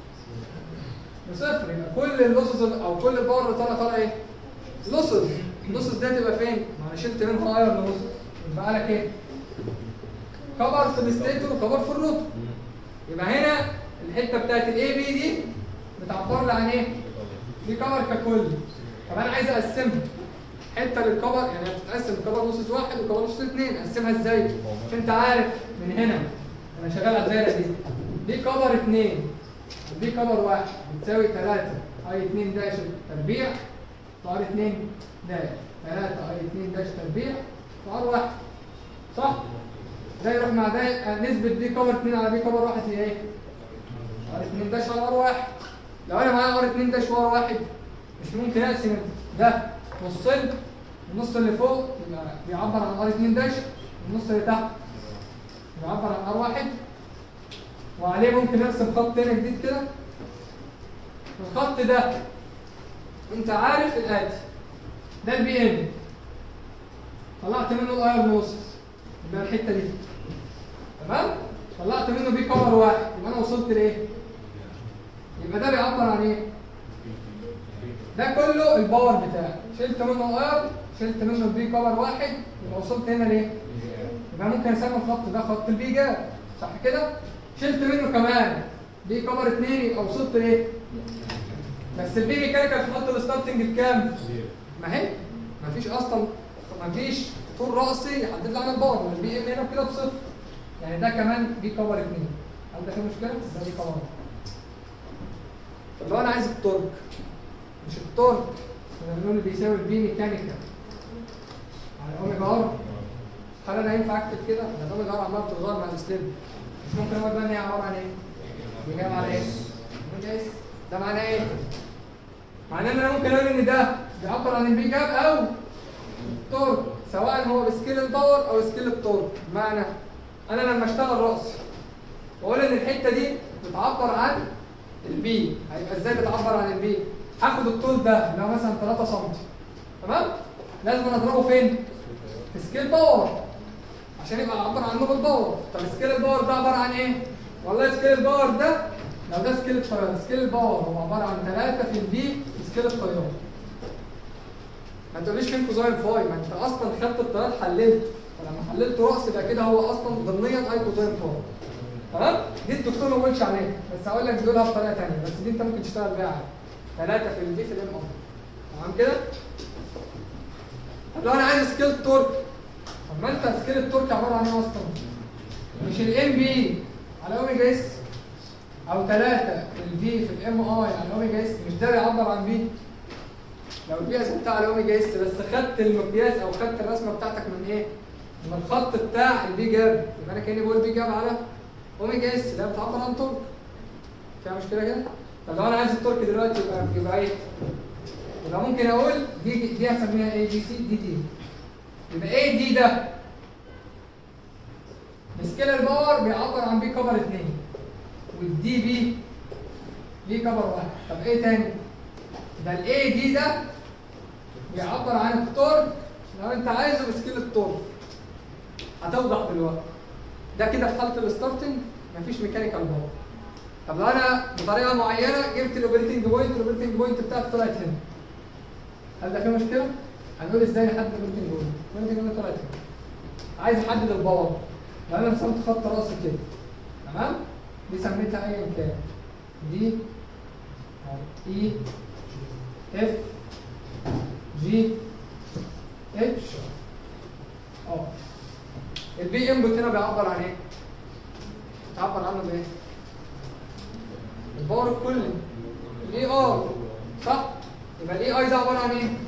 بصفر يبقى كل اللوسز او كل الباور اللي طالع طالع ايه؟ لوسز اللوسز دي هتبقى فين؟ ما انا شلت منها اير لوسز يبقى لك ايه؟ كفر في الستيتور وكفر في الروتور يبقى هنا الحته بتاعت الاي بي دي بتعبر لي عن ايه؟ دي كفر ككل طب انا عايز اقسمها حته للكفر يعني بتتقسم كفر نص واحد وكفر نص اثنين اقسمها ازاي؟ عشان انت عارف من هنا انا شغال على الدايره دي دي كفر اثنين ودي كفر واحد بتساوي 3 اي 2 داش تربيع ار 2 داش 3 اي 2 داش تربيع ار واحد صح؟ ده يروح مع ده آه، نسبة دي كفر 2 على دي كفر واحد هي ايه؟ ار 2 داش على ار واحد لو انا معايا ار 2 داش وار واحد مش ممكن اقسم ده نصين النص اللي فوق يبقى بيعبر عن ار 2 داش والنص اللي تحت بيعبر عن ار واحد وعليه ممكن ارسم خط تاني جديد كده الخط ده انت عارف الاتي ده البي ام طلعت منه الاير لوسز يبقى الحته دي تمام طلعت منه بي كفر واحد يبقى انا وصلت لايه يبقى ده بيعبر عن ايه ده كله الباور بتاعي شلت منه ار شلت منه البي كفر واحد يبقى وصلت هنا ليه؟ يبقى ممكن اسمي الخط ده خط البي جاب صح كده؟ شلت منه كمان بي كفر اتنين يبقى وصلت ليه؟ بس البي ميكانيكال في خط الستارتنج بكام؟ ما هي مفيش اصلا مفيش طول راسي يحدد لي عن الباور ما البي ام هنا كده بصفر يعني ده كمان بي كفر اتنين هل ده في مشكله؟ ده بي كفر طب لو انا عايز التورك مش التورك احنا بنقول بيساوي البي ميكانيكال على اوميجا ار هل انا ينفع اكتب كده؟ ده اوميجا ار عمال تتغير مع السليب مش ممكن اقول بقى ان هي عباره عن ايه؟ دي جايه على ايه؟ اوميجا اس ده معناه ايه؟ معناه ان انا ممكن اقول ان ده بيعبر عن البي جاب او التورك سواء هو بسكيل الباور او سكيل التورك بمعنى انا لما اشتغل راسي واقول ان الحته دي بتعبر عن البي هيبقى ازاي بتعبر عن البي هاخد الطول ده اللي هو مثلا 3 سم تمام لازم اضربه فين في سكيل باور عشان يبقى اعبر عنه بالباور طب سكيل الباور ده عباره عن ايه والله سكيل الباور ده لو ده سكيل التيار سكيل الباور هو عباره عن 3 في البي في سكيل التيار ما تقوليش فين كوزاين فاي ما انت اصلا خدت التيار حللت فلما حللت راس يبقى كده هو اصلا ضمنيا اي كوزاين فاي تمام دي الدكتور ما قالش عليها بس هقول لك بيقولها بطريقه ثانيه بس دي انت ممكن تشتغل بيها عادي ثلاثه في البي في الام ار تمام كده طب لو انا عايز سكيل تورك طب ما انت سكيل التورك عباره عن ايه اصلا مش الام بي على اوميجا اس او ثلاثه في الفي في الام اي على اوميجا اس مش ده بيعبر عن بي لو البي قسمتها على اوميجا اس بس خدت المقياس او خدت الرسمه بتاعتك من ايه؟ من الخط بتاع البي جاب يبقى انا كاني بقول بي جاب على اوميجا اس اللي هي بتعبر عن تورك فيها مشكله كده؟ طب لو انا عايز التورك دلوقتي يبقى يبقى ايه؟ يبقى ممكن اقول دي دي هسميها اي جي سي دي دي يبقى ايه دي ده؟ سكيلر باور بيعبر عن بي كفر 2 والدي بي بي كفر 1 طب ايه تاني؟ ده الاي دي ده بيعبر عن التورك لو انت عايزه بسكيل التورك هتوضح دلوقتي ده كده في حاله الستارتنج مفيش ميكانيكال باور طب لو انا بطريقه معينه جبت الاوبريتنج بوينت الاوبريتنج بوينت بتاعتي طلعت هنا هل ده فيه مشكله؟ هنقول ازاي نحدد الاوبريتنج بوينت؟ الاوبريتنج بوينت طلعت هنا عايز احدد الباور لو انا رسمت خط راسي كده تمام؟ دي سميتها ايا كان دي اي اف جي اتش اه البي انبوت هنا بيعبر عن ايه؟ بيعبر عنه بايه؟ الباور الكلي الاي ار صح؟ يبقى الاي اي ده عباره عن ايه؟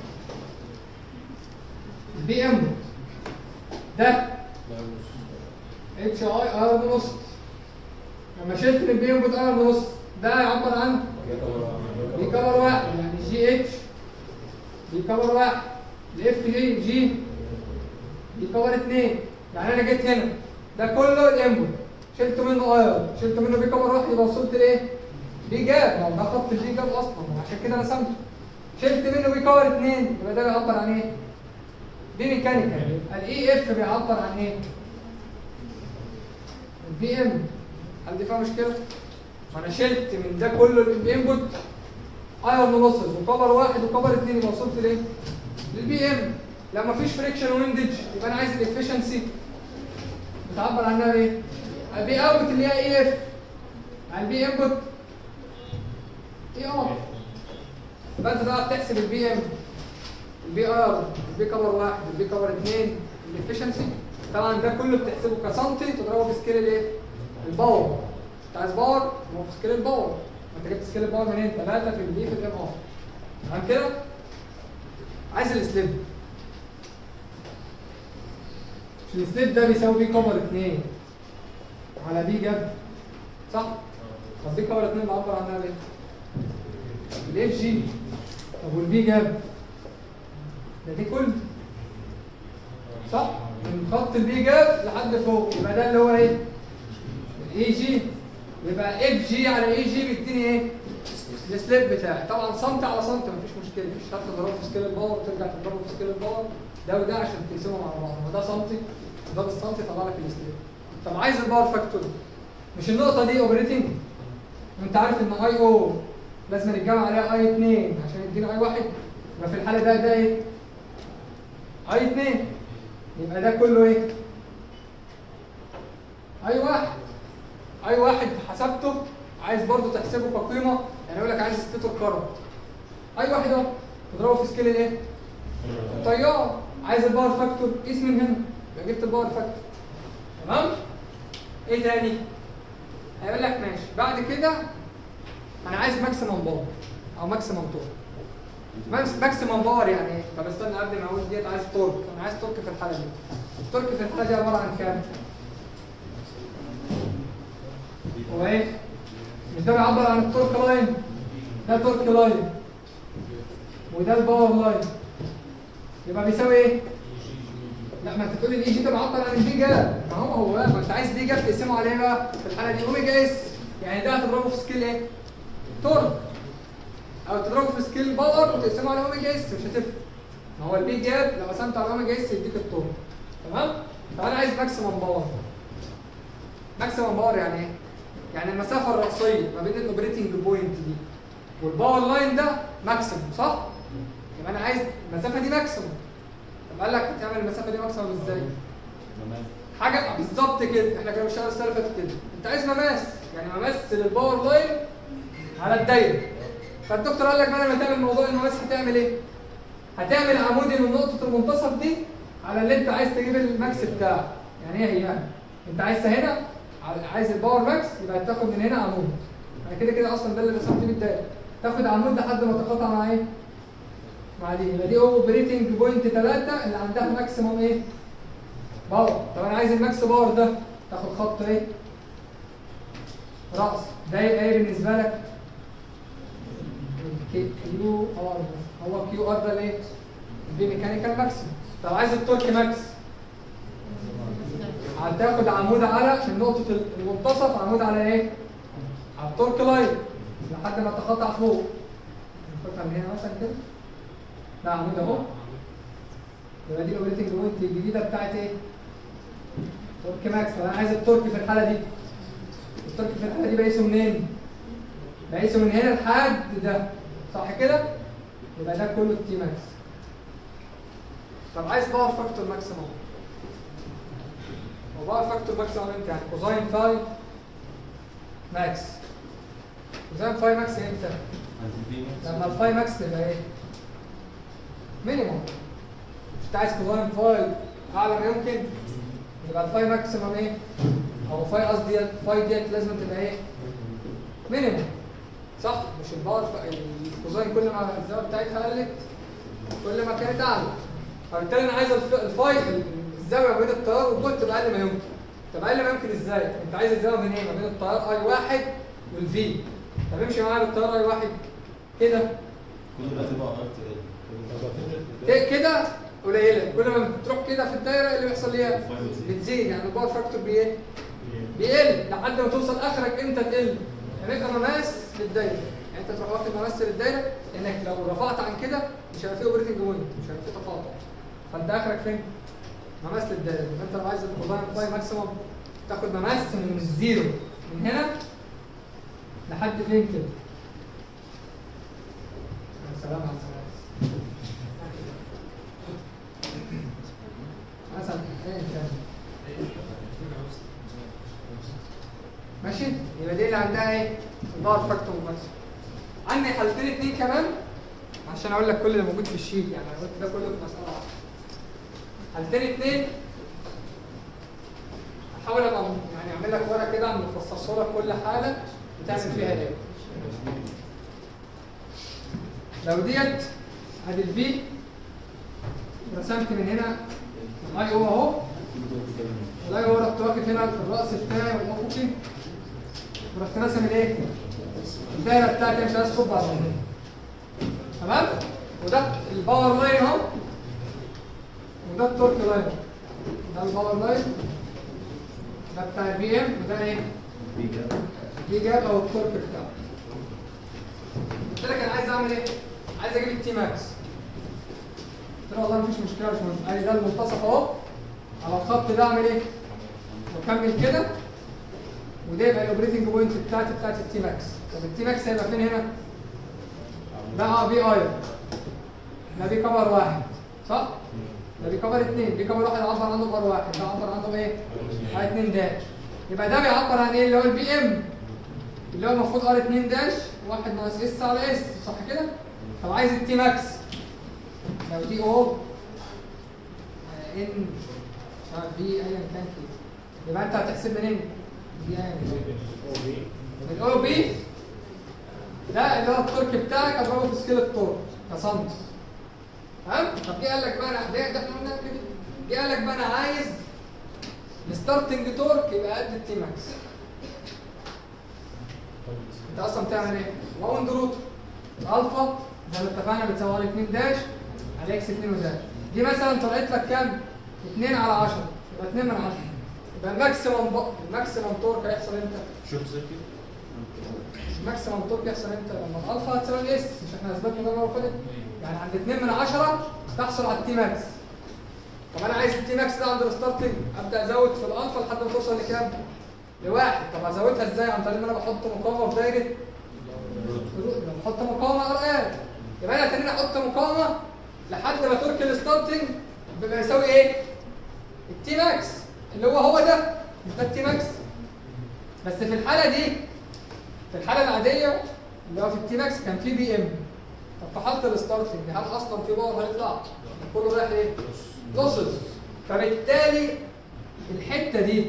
البي انبوت ده اتش اي ار ونص لما شلت من البي انبوت ار ونص ده يعبر عن بي كفر واحد يعني جي اتش بي كفر واحد الاف جي جي بي كفر اثنين يعني انا جيت هنا ده كله الانبوت شلت منه اير شلت منه بي كفر واحد يبقى وصلت لايه؟ بي جاب ما هو ده خط البي جاب اصلا عشان كده رسمته شلت منه بي كفر اثنين يبقى ده بيعبر عن ايه؟ بي ميكانيكال الاي اف بيعبر عن ايه؟ البي ام هل دي فيها مشكله؟ فانا شلت من ده كله الانبوت ايرون لوسز وكفر واحد وكفر اثنين يبقى وصلت لايه؟ للبي ام لما فيش فريكشن ويندج يبقى انا عايز الافشنسي بتعبر عنها بايه؟ البي اوت اللي هي اي اف على البي انبوت اي ار يبقى انت بقى بتحسب البي ام البي ار البي كفر واحد البي كفر اثنين الافشنسي طبعا ده كله بتحسبه كسنتي تضربه في سكيل الايه؟ الباور انت عايز باور هو في سكيل الباور انت جبت سكيل الباور منين؟ 3 في البي في الام ار تمام كده؟ عايز السليب مش السليب ده بيساوي بي كفر 2 على بي جاب صح؟ طب بي كفر 2 بعبر عنها بايه؟ الاف جي طب والبي جاب ده دي كل صح؟ من خط البي جاب لحد فوق يبقى ده اللي هو ايه؟ الاي جي يبقى اف جي على اي جي بيديني ايه؟ السليب بتاعي طبعا سنتي على سنتي مفيش مشكله مش شرط تضربه في سكيل الباور وترجع تضربه في سكيل الباور ده وده عشان تقسمهم على بعض ما ده سنتي وده بالسنتي يطلع لك السليب طب عايز الباور فاكتور مش النقطه دي اوبريتنج وانت عارف ان اي او لازم نتجمع عليها اي 2 عشان يدينا اي 1 يبقى في الحاله ده ده ايه؟ اي 2 يبقى ده كله ايه؟ اي واحد اي واحد حسبته عايز برضه تحسبه كقيمه يعني يقول لك عايز ستيتور كارنت اي واحد اهو تضربه في سكيل الايه؟ التيار عايز الباور فاكتور قيس من هنا يبقى جبت الباور فاكتور تمام؟ ايه تاني؟ هيقول لك ماشي بعد كده انا عايز ماكسيمم باور او ماكسيمم تورك ماكسيمم باور يعني ايه؟ طب استنى قبل ما اقول ديت عايز تورك انا عايز تورك في الحاله دي التورك في الحاله دي عباره عن كام؟ هو ايه؟ مش ده بيعبر عن التورك لاين ده تورك لاين وده الباور لاين يبقى بيساوي ايه؟ لا ما انت تقول الاي جي ده معبر عن البي جاب ما هو هو بقى ما انت عايز بي جاب تقسمه على ايه بقى؟ في الحاله دي اوميجا اس يعني ده هتضربه في سكيل ايه؟ تورك او تضربه في سكيل باور وتقسمه على اوميجا اس مش هتفرق ما هو البي جاب لو قسمت على اوميجا اس يديك التورك تمام؟ طب انا عايز ماكسيمم باور ماكسيمم باور يعني ايه؟ يعني المسافه الرئيسيه ما بين الاوبريتنج بوينت دي والباور لاين ده ماكسيمم صح؟ يبقى انا عايز المسافه دي ماكسيمم طب قال لك هتعمل المسافه دي ماكسيمم ازاي؟ حاجه بالظبط كده احنا كنا بنشتغل السنه اللي فاتت كده انت عايز مماس يعني مماس للباور لاين على الدايره فالدكتور قال لك بدل ما تعمل موضوع المماس هتعمل ايه؟ هتعمل عمودي من نقطه المنتصف دي على اللي انت عايز تجيب الماكس بتاعك يعني ايه هي انت عايز هنا عايز الباور ماكس يبقى هتاخد من هنا عمود انا كده كده اصلا ده اللي رسمت بيه الدايره تاخد عمود لحد ما تقاطع مع ايه؟ مع دي يبقى دي اوبريتنج بوينت 3 اللي عندها ماكسيموم ايه؟ باور طب انا عايز الماكس باور ده تاخد خط ايه؟ راس ده يبقى ايه بالنسبه لك؟ كيو ار هو كيو ار ده ليه؟ دي ميكانيكال ماكسيموم طب عايز التورك ماكس هتاخد عمود على من نقطة المنتصف عمود على ايه؟ على التورك لاين لحد ما تقطع فوق نحطها من هنا مثلا كده ده عمود اهو يبقى دي الاوبريتنج بوينت الجديدة بتاعت ايه؟ تورك ماكس طب انا عايز التورك في الحالة دي التورك في الحالة دي بقيسه منين؟ بقيسه من هنا لحد ده صح كده؟ يبقى ده كله التي ماكس طب عايز باور فاكتور ماكسيموم وباور فاكتور ماكسيموم امتى يعني كوزاين فاي ماكس كوزاين فاي ماكس امتى؟ لما الفاي ماكس تبقى ايه؟ مينيموم مش انت عايز كوزاين فاي اعلى ما يمكن يبقى الفاي ماكسيموم ايه؟ او فاي قصدي فاي ديت لازم تبقى ايه؟ مينيموم صح؟ مش الباور الكوزاين كل ما الزاويه بتاعتها قلت كل ما كانت اعلى فبالتالي انا عايز الفاي الزاويه ما بين التيار والجهد تبقى اقل ما يمكن طب اقل ما يمكن ازاي؟ انت عايز الزاويه من ايه؟ ما بين التيار اي واحد والفي طب امشي معايا بالتيار اي واحد كده كل ما تبقى ار ك- كده قليله كل ما بتروح كده في الدايره اللي بيحصل ليها بتزيد يعني الباور فاكتور بايه؟ بيقل لحد ما توصل اخرك امتى تقل؟ هنبقى مماس للدايره يعني انت تروح واخد مماس للدايره انك لو رفعت عن كده مش هيبقى فيه اوبريتنج بوينت مش هيبقى فيه تقاطع فانت اخرك فين؟ مماس للدايره فانت لو عايز الكوزاين فاي ماكسيموم تاخد مماس من الزيرو من هنا لحد فين كده؟ يا سلام على السلام مثلا ايه كان ماشي يبقى دي اللي عندها ايه الباور فاكتور ماكسيموم عندي حالتين اتنين كمان عشان اقول لك كل اللي موجود في الشيت يعني انا قلت ده كله في مساله واحده حالتين اتنين احاول ابقى م- يعني اعمل لك ورقه كده مفصصه لك كل حاله بتعمل فيها ايه لو ديت ادي الفي رسمت من هنا الاي او اهو الاي او رحت واقف هنا في الراس بتاعي والافقي ورحت راسم الايه؟ الدايره بتاعتي مش عايز تصب على بعضها. تمام؟ وده الباور لاين اهو وده التورك لاين ده الباور لاين ده بتاع البي ام وده ايه؟ دي جاب او التورك بتاعه قلت لك انا عايز اعمل ايه؟ عايز اجيب التي ماكس قلت له والله مفيش مشكله مش مهم ادي ده المنتصف اهو على الخط ده اعمل ايه؟ واكمل كده وده يبقى الاوبريتنج بوينت بتاعتي بتاعت التي ماكس طب التي ماكس هيبقى فين هنا؟ ده اه بي ايرون ده بي كفر واحد صح؟ ده بي كفر اثنين بي كفر واحد عبر عنه بار واحد ده عبر عنه بايه؟ ار 2 داش يبقى ده بيعبر عن ايه اللي هو البي ام اللي هو المفروض ار 2 داش واحد ناقص اس على اس صح كده؟ طب عايز التي ماكس لو دي او ان مش عارف بي ايا كان كده يبقى انت هتحسب منين؟ دي ايا كان من او بي ده اللي هو التورك بتاعك اضربه في سكيل التورك كسنتي تمام؟ طب جه قال لك بقى انا ده ده احنا قلنا كده جه قال لك بقى انا عايز الستارتنج تورك يبقى قد التي ماكس انت اصلا بتعمل ايه؟ راوند روت الالفا زي ما اتفقنا بتساوي ار 2 داش على اكس 2 وداش دي مثلا طلعت لك كام؟ 2 على 10 يبقى 2 من 10 يبقى الماكسيمم بق... الماكسيمم تورك هيحصل امتى؟ شوف زي كده الماكسيمم تورك يحصل امتى؟ لما الالفا هتساوي الاس مش احنا اثبتنا ده المره اللي فاتت؟ يعني عند 2 من 10 تحصل على التي ماكس طب انا عايز التي ماكس ده عند الستارتنج ابدا ازود في الالفا لحد ما توصل لكام؟ لواحد طب ازودها ازاي؟ عن طريق ان انا بحط مقاومه في دايره بحط مقاومه ار ال يبقى انا تاني احط مقاومه لحد ما ترك الستارتنج بيبقى يساوي ايه؟ التي ماكس اللي هو هو ده مش ده التي ماكس بس في الحاله دي في الحاله العاديه اللي هو في التي ماكس كان في بي ام طب في حاله الستارتنج هل اصلا في باور هيطلع؟ كله رايح ايه؟ لوسز فبالتالي الحته دي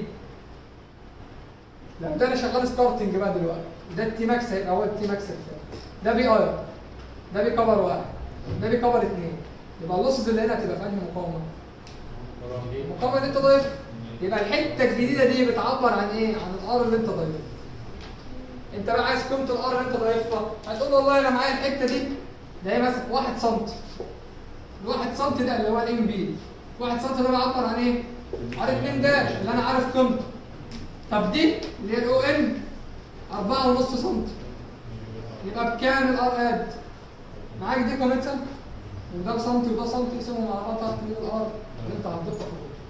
لو ده انا شغال ستارتنج بقى دلوقتي ده التي ماكس هيبقى هو التي ماكس بتاعي ده بي اي ده بي كفر واحد ده بي كفر اثنين يبقى اللوسز اللي هنا هتبقى في انهي مقاومه؟ المقاومه اللي انت ضايفها يبقى الحته الجديده دي بتعبر عن ايه؟ عن الار اللي انت ضايفها انت بقى عايز قيمه الار اللي انت ضايفها هتقول والله انا معايا الحته دي ده هي مثلا 1 سم الواحد سم ده اللي هو الام بي 1 سم ده بيعبر عن ايه؟ عن 2 داش اللي انا عارف قيمته طب دي اللي هي الاو ان 4.5 سم يبقى بكام الار اد؟ معاك دي قيمتها وده بسنتي وده سنتي يقسموا مع بعض تعرف تجيب الار اللي انت هتضيفها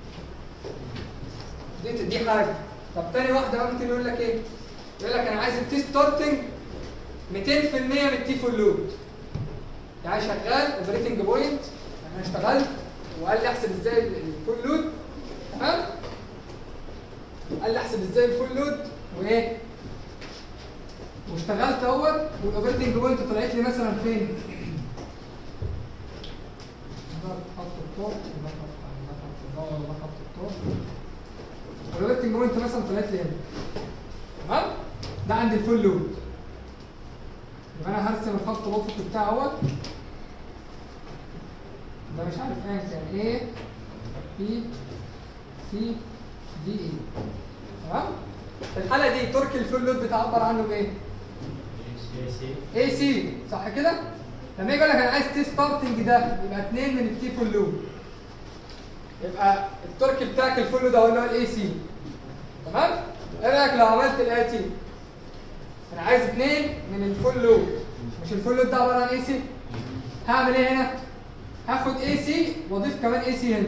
دي دي حاجه طب تاني واحده بقى ممكن يقول لك ايه؟ يقول لك انا عايز التي ستارتنج 200% من التي فول لود يعني شغال اوبريتنج بوينت انا اشتغلت وقال لي احسب ازاي الفول لود تمام؟ قال لي احسب ازاي الفول لود وايه؟ واشتغلت اهوت والاوبريتنج بوينت طلعت لي مثلا فين؟ ده خط الطور وده خط ده خط الضوء وده خط الطور والاوبريتنج بوينت مثلا طلعت لي هنا تمام؟ ده عند الفول لود يبقى انا هرسم الخط الافقي بتاعه اهوت ده مش عارف ايه كان ايه بي سي دي اي تمام؟ في الحالة دي ترك الفول لود بتعبر عنه بايه؟ اي سي صح كده؟ لما يجي يقول لك انا عايز تي ستارتنج ده يبقى 2 من التي فول لود يبقى الترك بتاعك الفول لود هو اللي هو الاي سي تمام؟ ايه رايك لو عملت الاتي؟ انا عايز 2 من الفول لود مش الفول لود ده عباره عن اي سي؟ هعمل ايه هنا؟ هاخد اي سي واضيف كمان اي سي هنا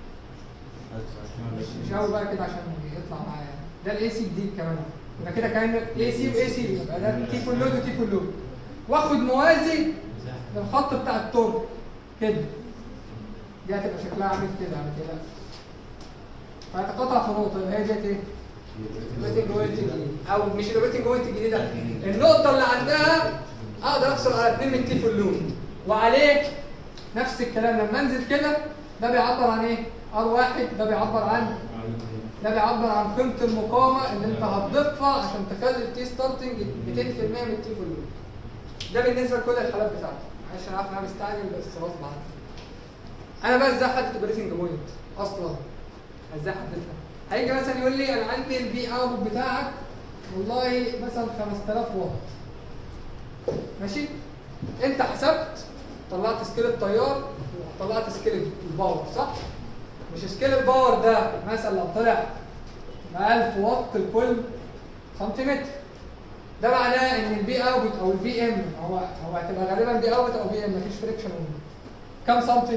مش قوي بقى كده عشان يطلع معايا ده الاي سي جديد كمان يبقى كده كان اي سي واي سي يبقى ده تي فول لود وتي فول لود واخد موازي للخط بتاع التورك كده دي هتبقى شكلها عامل كده عامل كده فهتقطع في نقطه يبقى هي ديت ايه؟ الاوبريتنج بوينت الجديد او مش الاوبريتنج بوينت الجديده النقطه اللي عندها اقدر احصل على 2 من تي فول لود وعليه نفس الكلام لما انزل كده ده بيعبر عن ايه؟ ار واحد ده بيعبر عن ده بيعبر عن قيمه المقاومه اللي انت هتضيفها عشان تخلي التي ستارتنج 200% من التي فول لود. ده بالنسبه لكل الحالات بتاعتي معلش انا عارف ان انا مستعجل بس غصب عني. انا بقى ازاي احدد اوبريتنج بوينت اصلا؟ ازاي احددها؟ هيجي مثلا يقول لي انا عندي البي اوت بتاعك والله مثلا 5000 واط. ماشي؟ انت حسبت طلعت سكيل التيار وطلعت سكيل الباور صح؟ مش سكيل الباور ده مثلا لو طلع ب 1000 واط لكل سنتيمتر ده معناه ان البي اوت او البي ام هو هو هتبقى غالبا بي اوت او بي ام مفيش فريكشن كام سنتي؟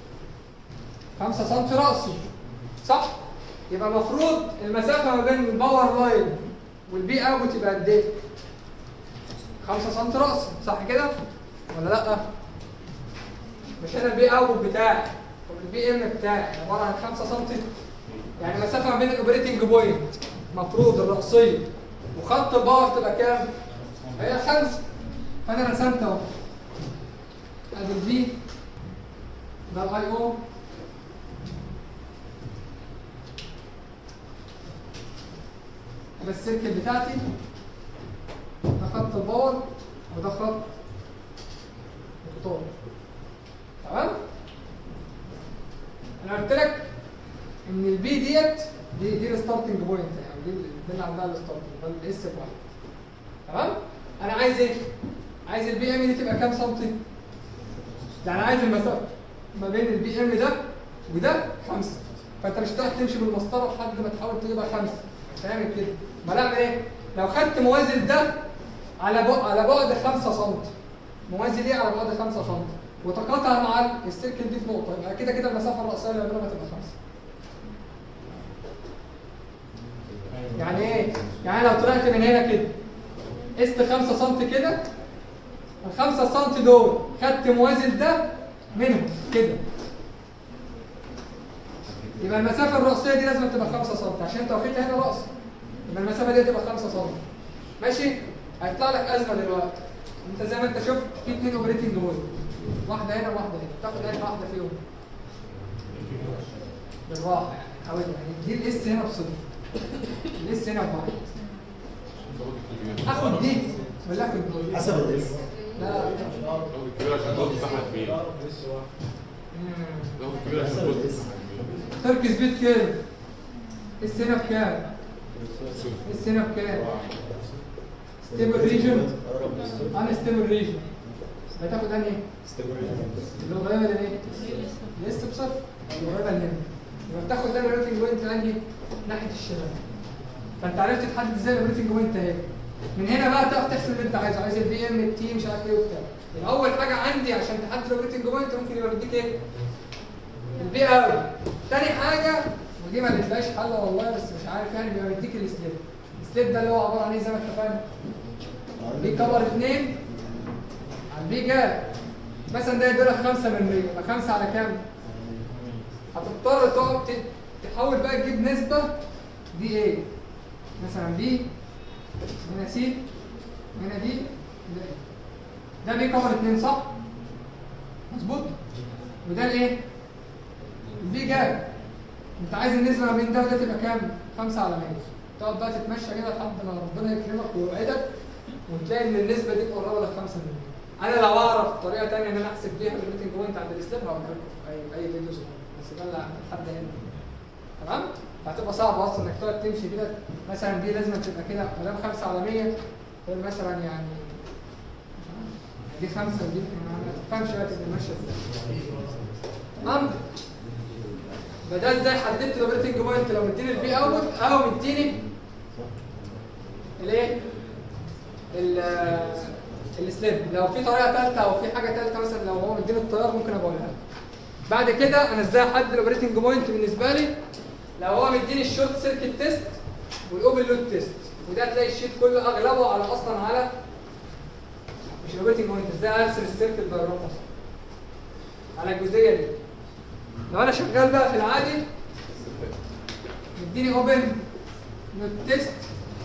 5 سم راسي صح؟ يبقى المفروض المسافه ما بين الباور لاين والبي اوت يبقى قد ايه؟ 5 سم راسي صح كده؟ ولا لا مش انا البي اوت بتاعي طب البي ام بتاعي عباره عن 5 سم يعني مسافه ما بين الاوبريتنج بوينت المفروض الرأسيه وخط الباور تبقى كام؟ هي خمسه فانا رسمت اهو ادي الفي ده الاي او ده السيركل بتاعتي ده خط الباور وده خط الطول تمام انا قلت لك ان البي ديت دي دي الستارتنج بوينت يعني دي دي اللي عندها الستارتنج ده الاس بواحد تمام انا عايز ايه عايز البي ام دي تبقى كام سنتي يعني عايز المسافه ما بين البي ام ده وده خمسة فانت مش هتعرف تمشي بالمسطره لحد ما تحاول تجيبها خمسة مش هتعمل كده ما اعمل ايه لو خدت موازي ده على بعد على بعد 5 سم موازي ليه على بعد 5 سم وتقاطع مع السيركل دي في نقطه يبقى كده كده المسافه الرئيسيه اللي بينهم هتبقى 5 يعني ايه يعني لو طلعت من هنا كده قست 5 سم كده ال 5 سم دول خدت موازي ده منهم كده يبقى المسافه الرئيسيه دي لازم تبقى 5 سم عشان انت واخدها هنا راس يبقى المسافه دي تبقى 5 سم ماشي هيطلع لك ازمه دلوقتي انت زي ما انت شفت في اثنين اوبريتنج بوينت واحده هنا وواحده هنا تاخد اي واحده فيهم بالراحه يعني حاول يعني دي الاس هنا بصفر الاس هنا بواحد اخد دي ولا اخد دي حسب الاس لا لا كبير عشان الضغط بتاعها كبير مم. ضغط كبير عشان الضغط بتاعها كبير تركز بيت كام اس هنا بكام اس هنا بكام ستيبل ريجن انا ستيبل ريجن هتاخد انهي اللي قريبه من ايه لسه بصفر قريبه من هنا يبقى بتاخد ده الريتنج بوينت عندي ناحيه الشمال فانت عرفت تحدد ازاي الريتنج بوينت اهي من هنا بقى تعرف تحسب اللي انت عايزه عايز البي ام التي مش عارف ايه وبتاع يبقى اول حاجه عندي عشان تحدد الريتنج بوينت ممكن يبقى مديك ايه البي اوت تاني حاجه ودي ما لقيتلهاش حل والله بس مش عارف يعني بيبقى مديك السليب السليب ده اللي هو عباره عن ايه زي ما اتفقنا بي كبر 2 على البي جاب مثلا ده يديلك 5 من 100 يبقى 5 على كام؟ هتضطر تقعد ت- تحاول بقى تجيب نسبة دي ايه؟ مثلا بي هنا سي هنا دي ده ايه؟ ده بي كبر 2 صح؟ مظبوط؟ وده الايه؟ البي جاب انت عايز النسبة ما بين ده وده تبقى كام؟ 5 على 100 تقعد بقى تتمشى كده لحد ما ربنا يكرمك ويوعدك وتلاقي ان النسبه دي قريبه ل 5 انا لو اعرف طريقه ثانيه ان انا احسب بيها الريتنج بوينت عند السليب هقولها لكم في اي في اي فيديو صغير بس ده اللي لحد هنا تمام فهتبقى صعبه اصلا انك تقعد تمشي كده مثلا دي لازم تبقى كده ما دام 5 على 100 غير مثلا يعني مش عارف. دي 5 ودي ما تفهمش بقى تبقى ماشيه ازاي تمام يبقى ده ازاي حددت الاوبريتنج بوينت لو مديني البي اوت او مديني الايه؟ ال- السليب لو في طريقه ثالثه او في حاجه ثالثه مثلا لو هو مديني التيار ممكن ابقى اقولها لك. بعد كده انا ازاي احدد الاوبريتنج بوينت بالنسبه لي لو هو مديني الشورت سيركت تيست والاوبن لود تيست وده هتلاقي الشيت كله اغلبه على اصلا على مش الاوبريتنج بوينت ازاي ارسم السيركت دايجرام اصلا على الجزئيه دي لو انا شغال بقى في العادي مديني اوبن لود تيست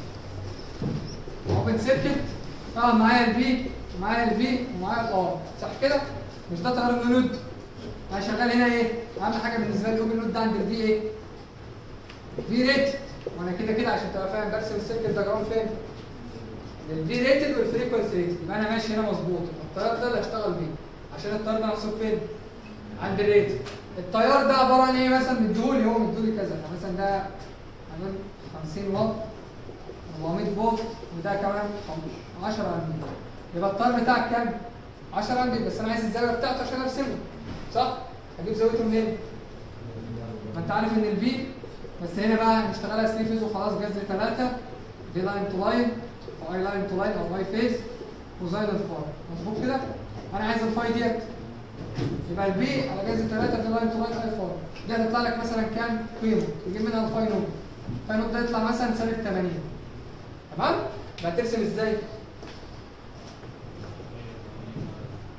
اوبن سيركت طبعا معايا البي ومعايا الفي ومعايا الار صح كده مش ده تيار النود انا شغال هنا ايه اهم حاجه بالنسبه لي الاوبن نود ده عند الفي ايه في ريت وانا كده كده عشان تبقى فاهم برسم السيركت دياجرام فين الفي ريتد والفريكونسي ريتد يبقى انا ماشي هنا مظبوط التيار ده اللي هشتغل بيه عشان التيار ده محسوب فين عند الريتد التيار ده عباره عن ايه مثلا مديهولي هو مديهولي كذا يعني مثلا ده عامل 50 واط 400 فولت وده كمان 10 امبير يبقى التيار بتاعك كام 10 امبير بس انا عايز الزاويه بتاعته عشان ارسمه صح هجيب زاويته منين ما انت عارف ان البي بس هنا بقى هنشتغلها 3 فيز وخلاص جذر 3 دي لاين تو لاين او اي لاين تو لاين او اي فيز وزاين الفاي مظبوط كده انا عايز الفاي ديت يبقى البي على جذر 3 دي لاين تو لاين اي فاي دي هتطلع لك مثلا كام قيمه تجيب منها الفاي نوت الفاي نوت ده يطلع مثلا سالب 80 تمام يبقى ترسم ازاي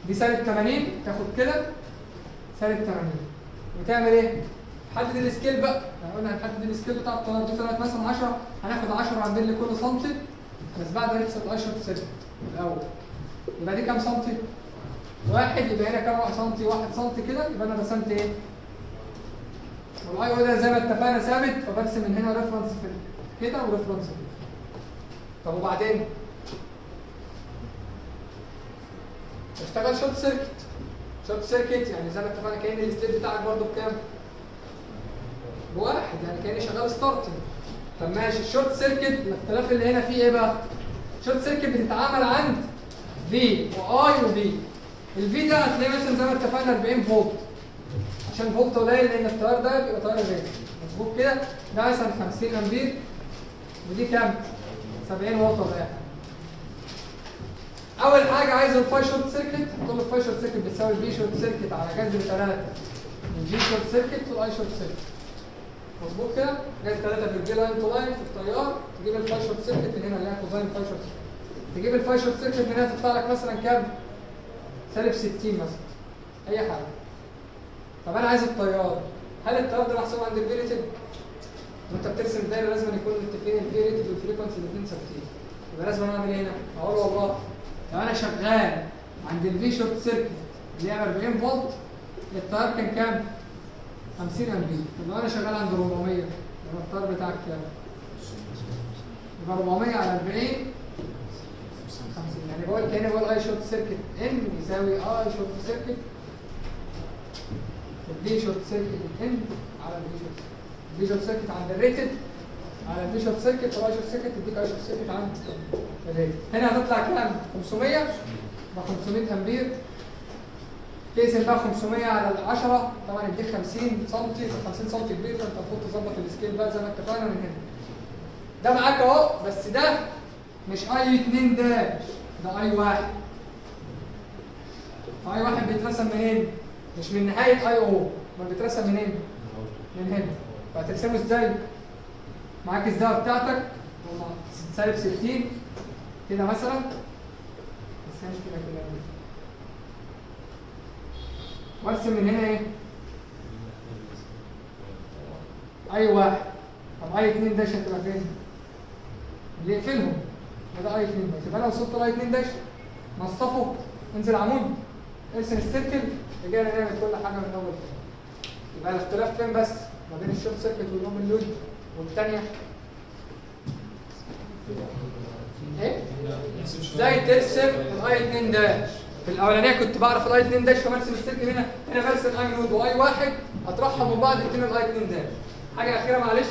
دي سالب 80 تاخد كده سالب 80 وتعمل ايه؟ حدد السكيل بقى يعني قلنا هنحدد السكيل بتاع الطياره دي طلعت مثلا 10 هناخد 10 عندنا لكل سنتي بس بعد ما نحسب ال 10 سنتي الاول يبقى دي كام سنتي؟ واحد يبقى هنا كام سنتي؟ واحد سنتي كده يبقى انا رسمت ايه؟ والاي او ده زي ما اتفقنا ثابت فبرسم من هنا ريفرنس في كده وريفرنس كده طب وبعدين؟ اشتغل شورت سيركت شورت سيركت يعني زي ما اتفقنا كان الستيت بتاعك برضه بكام؟ بواحد يعني كاني شغال ستارتنج طب ماشي الشورت سيركت الاختلاف اللي هنا فيه ايه بقى؟ الشورت سيركت بتتعامل عند في واي وبي الفي ده هتلاقيه مثلا زي ما اتفقنا 40 فولت عشان فولت قليل لان التيار ده بيبقى تيار ريت مظبوط كده ده مثلا 50 امبير ودي كام؟ 70 واط ولا ايه اول حاجه عايز الفاي شورت سيركت هتقول له الفاي شورت سيركت بتساوي البي شورت سيركت على جذر 3 الجي شورت سيركت والاي شورت سيركت مظبوط كده جاي 3 في الجي لاين تو لاين في التيار تجيب الفاي شورت سيركت من هنا اللي هي كوزاين فاي شورت سيركت تجيب الفاي شورت سيركت من هنا تطلع لك مثلا كام؟ سالب 60 مثلا اي حاجه طب انا عايز التيار هل التيار ده محسوب عند الفيريتد؟ وانت بترسم الدايره لازم يكون متفقين الفيريتد والفريكونسي الاثنين ثابتين يبقى لازم اعمل ايه هنا؟ اقول والله لو انا شغال عند الفي شورت سيركت اللي هي 40 فولت التيار كان كام؟ 50 امبير طب لو انا شغال عند 400 يبقى التيار بتاعك كام؟ يبقى 400 على 40 50 يعني بقول كاني بقول اي شورت سيركت ان يساوي اي شورت سيركت الدي شورت سيركت ان على الدي شورت الدي شورت سيركت عند الريتد على الدي شورت سيركت والاي شورت سيركت تديك اي شورت سيركت عند الريتد هنا هتطلع كام 500 ب 500 امبير تقسم بقى 500 على ال 10 طبعا يديك 50 سم 50 سم كبير فانت المفروض تظبط السكيل بقى زي ما اتفقنا من هنا ده معاك اهو بس ده مش اي 2 داش ده اي واحد اي واحد بيترسم منين؟ مش من نهاية اي او ما بيترسم منين؟ من هنا فهترسمه ازاي؟ معاك الزاوية بتاعتك سالب 60 كده مثلا بس هي مش كده كده وارسم من هنا ايه؟ اي واحد طب اي 2 داش هتبقى فين؟ اللي يقفلهم ده اي 2 داش يبقى انا وصلت لاي 2 داش نصفه انزل عمود ارسم السيركل رجعنا نعمل كل حاجه من اول يبقى الاختلاف فين بس؟ ما بين الشورت سيركت واللوم اللود والثانيه ايه؟ ازاي ترسم الاي 2 داش في الاولانيه كنت بعرف الاي 2 داش فبرسم السيركل هنا هنا برسم اي نود واي واحد اطرحهم من بعض يدينا الاي 2 داش حاجه اخيره معلش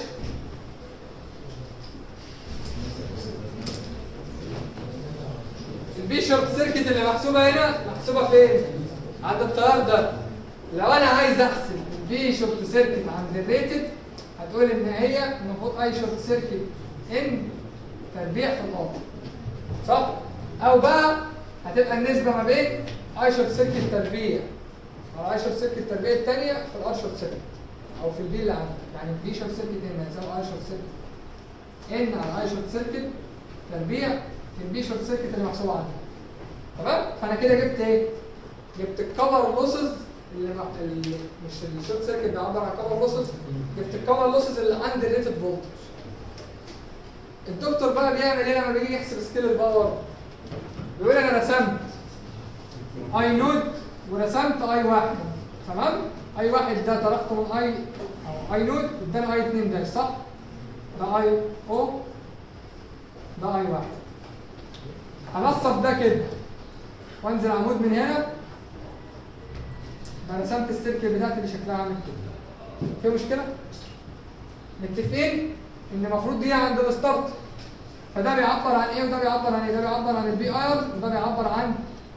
البي شورت سيركت اللي محسوبه هنا محسوبه فين؟ عند التيار ده لو انا عايز احسب البي شورت سيركت عند الريتد هتقول ان هي المفروض اي شورت سيركت ان تربيع في الارض صح؟ او بقى هتبقى النسبه ما بين اي شورت سيركت تربيع على اي شورت سيركت التربيع الثانيه في الار شورت سيركت او في البي اللي عندك يعني البي شورت سيركت هنا يساوي اي شورت سيركت ان على اي شورت سيركت تربيع في البي شورت سيركت اللي محسوبه عندك تمام؟ فانا كده جبت ايه؟ جبت الكفر لوسز اللي, ما... اللي مش الشورت سيركت بيعبر عن كفر لوسز جبت الكفر لوسز اللي عند الريتد فولتج الدكتور بقى بيعمل ايه لما بيجي يحسب سكيل الباور بيقول انا رسمت اي نود ورسمت اي واحد تمام اي واحد ده طرحته من اي او اي نود اداني اي 2 داش صح ده اي او ده اي واحد هنصف ده كده وانزل عمود من هنا انا رسمت السيركل بتاعتي اللي شكلها عامل كده في مشكله متفقين ان المفروض دي عند الستارت فده بيعبر عن ايه وده بيعبر عن ايه ده بيعبر عن البي اير وده بيعبر عن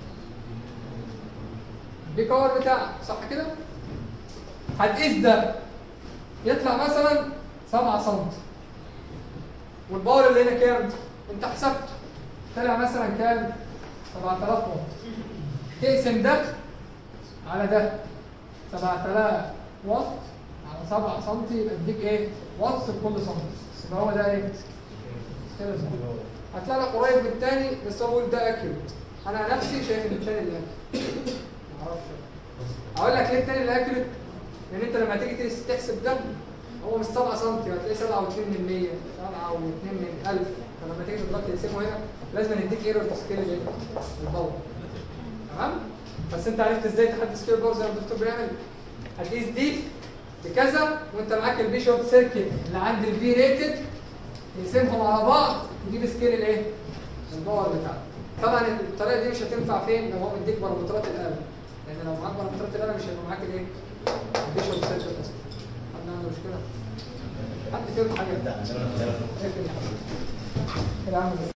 البي باور بتاعك صح كده هتقيس ده يطلع مثلا 7 سم والباور اللي هنا كام انت حسبته طلع مثلا كام 7000 واط تقسم ده على ده 7000 واط على 7 سم يبقى اديك ايه واط لكل سم يبقى هو ده ايه كده صح هتلاقي لك قريب من الثاني بس هو بيقول ده اكيوريت انا نفسي شايف ان التاني اللي معرفش اقول لك ليه التاني اللي اكيوريت لان انت لما تيجي تقيس- تحسب ده هو مش 7 سم هتلاقيه 7 و2 من 100 7 و2 من 1000 فلما تيجي تضغط تقسمه هنا لازم نديك ايرور في سكيل الايه؟ الباور تمام بس انت عرفت ازاي تحدد سكيل الباور زي ما الدكتور بيعمل هتقيس دي بكذا وانت معاك البيشوب سيركت اللي عند الفي ريتد تقسمهم على بعض تجيب سكيل الايه؟ الباور بتاعك طبعا الطريقه دي مش هتنفع فين لو هو مديك بارامترات القلم لان لو معاك بارامترات القلم مش هيبقى معاك الايه؟ البيشوب سيركت اصلا حد عنده مشكله؟ حد فيهم حاجه؟ ده عندنا اقفل يا حبيبي. كده عامل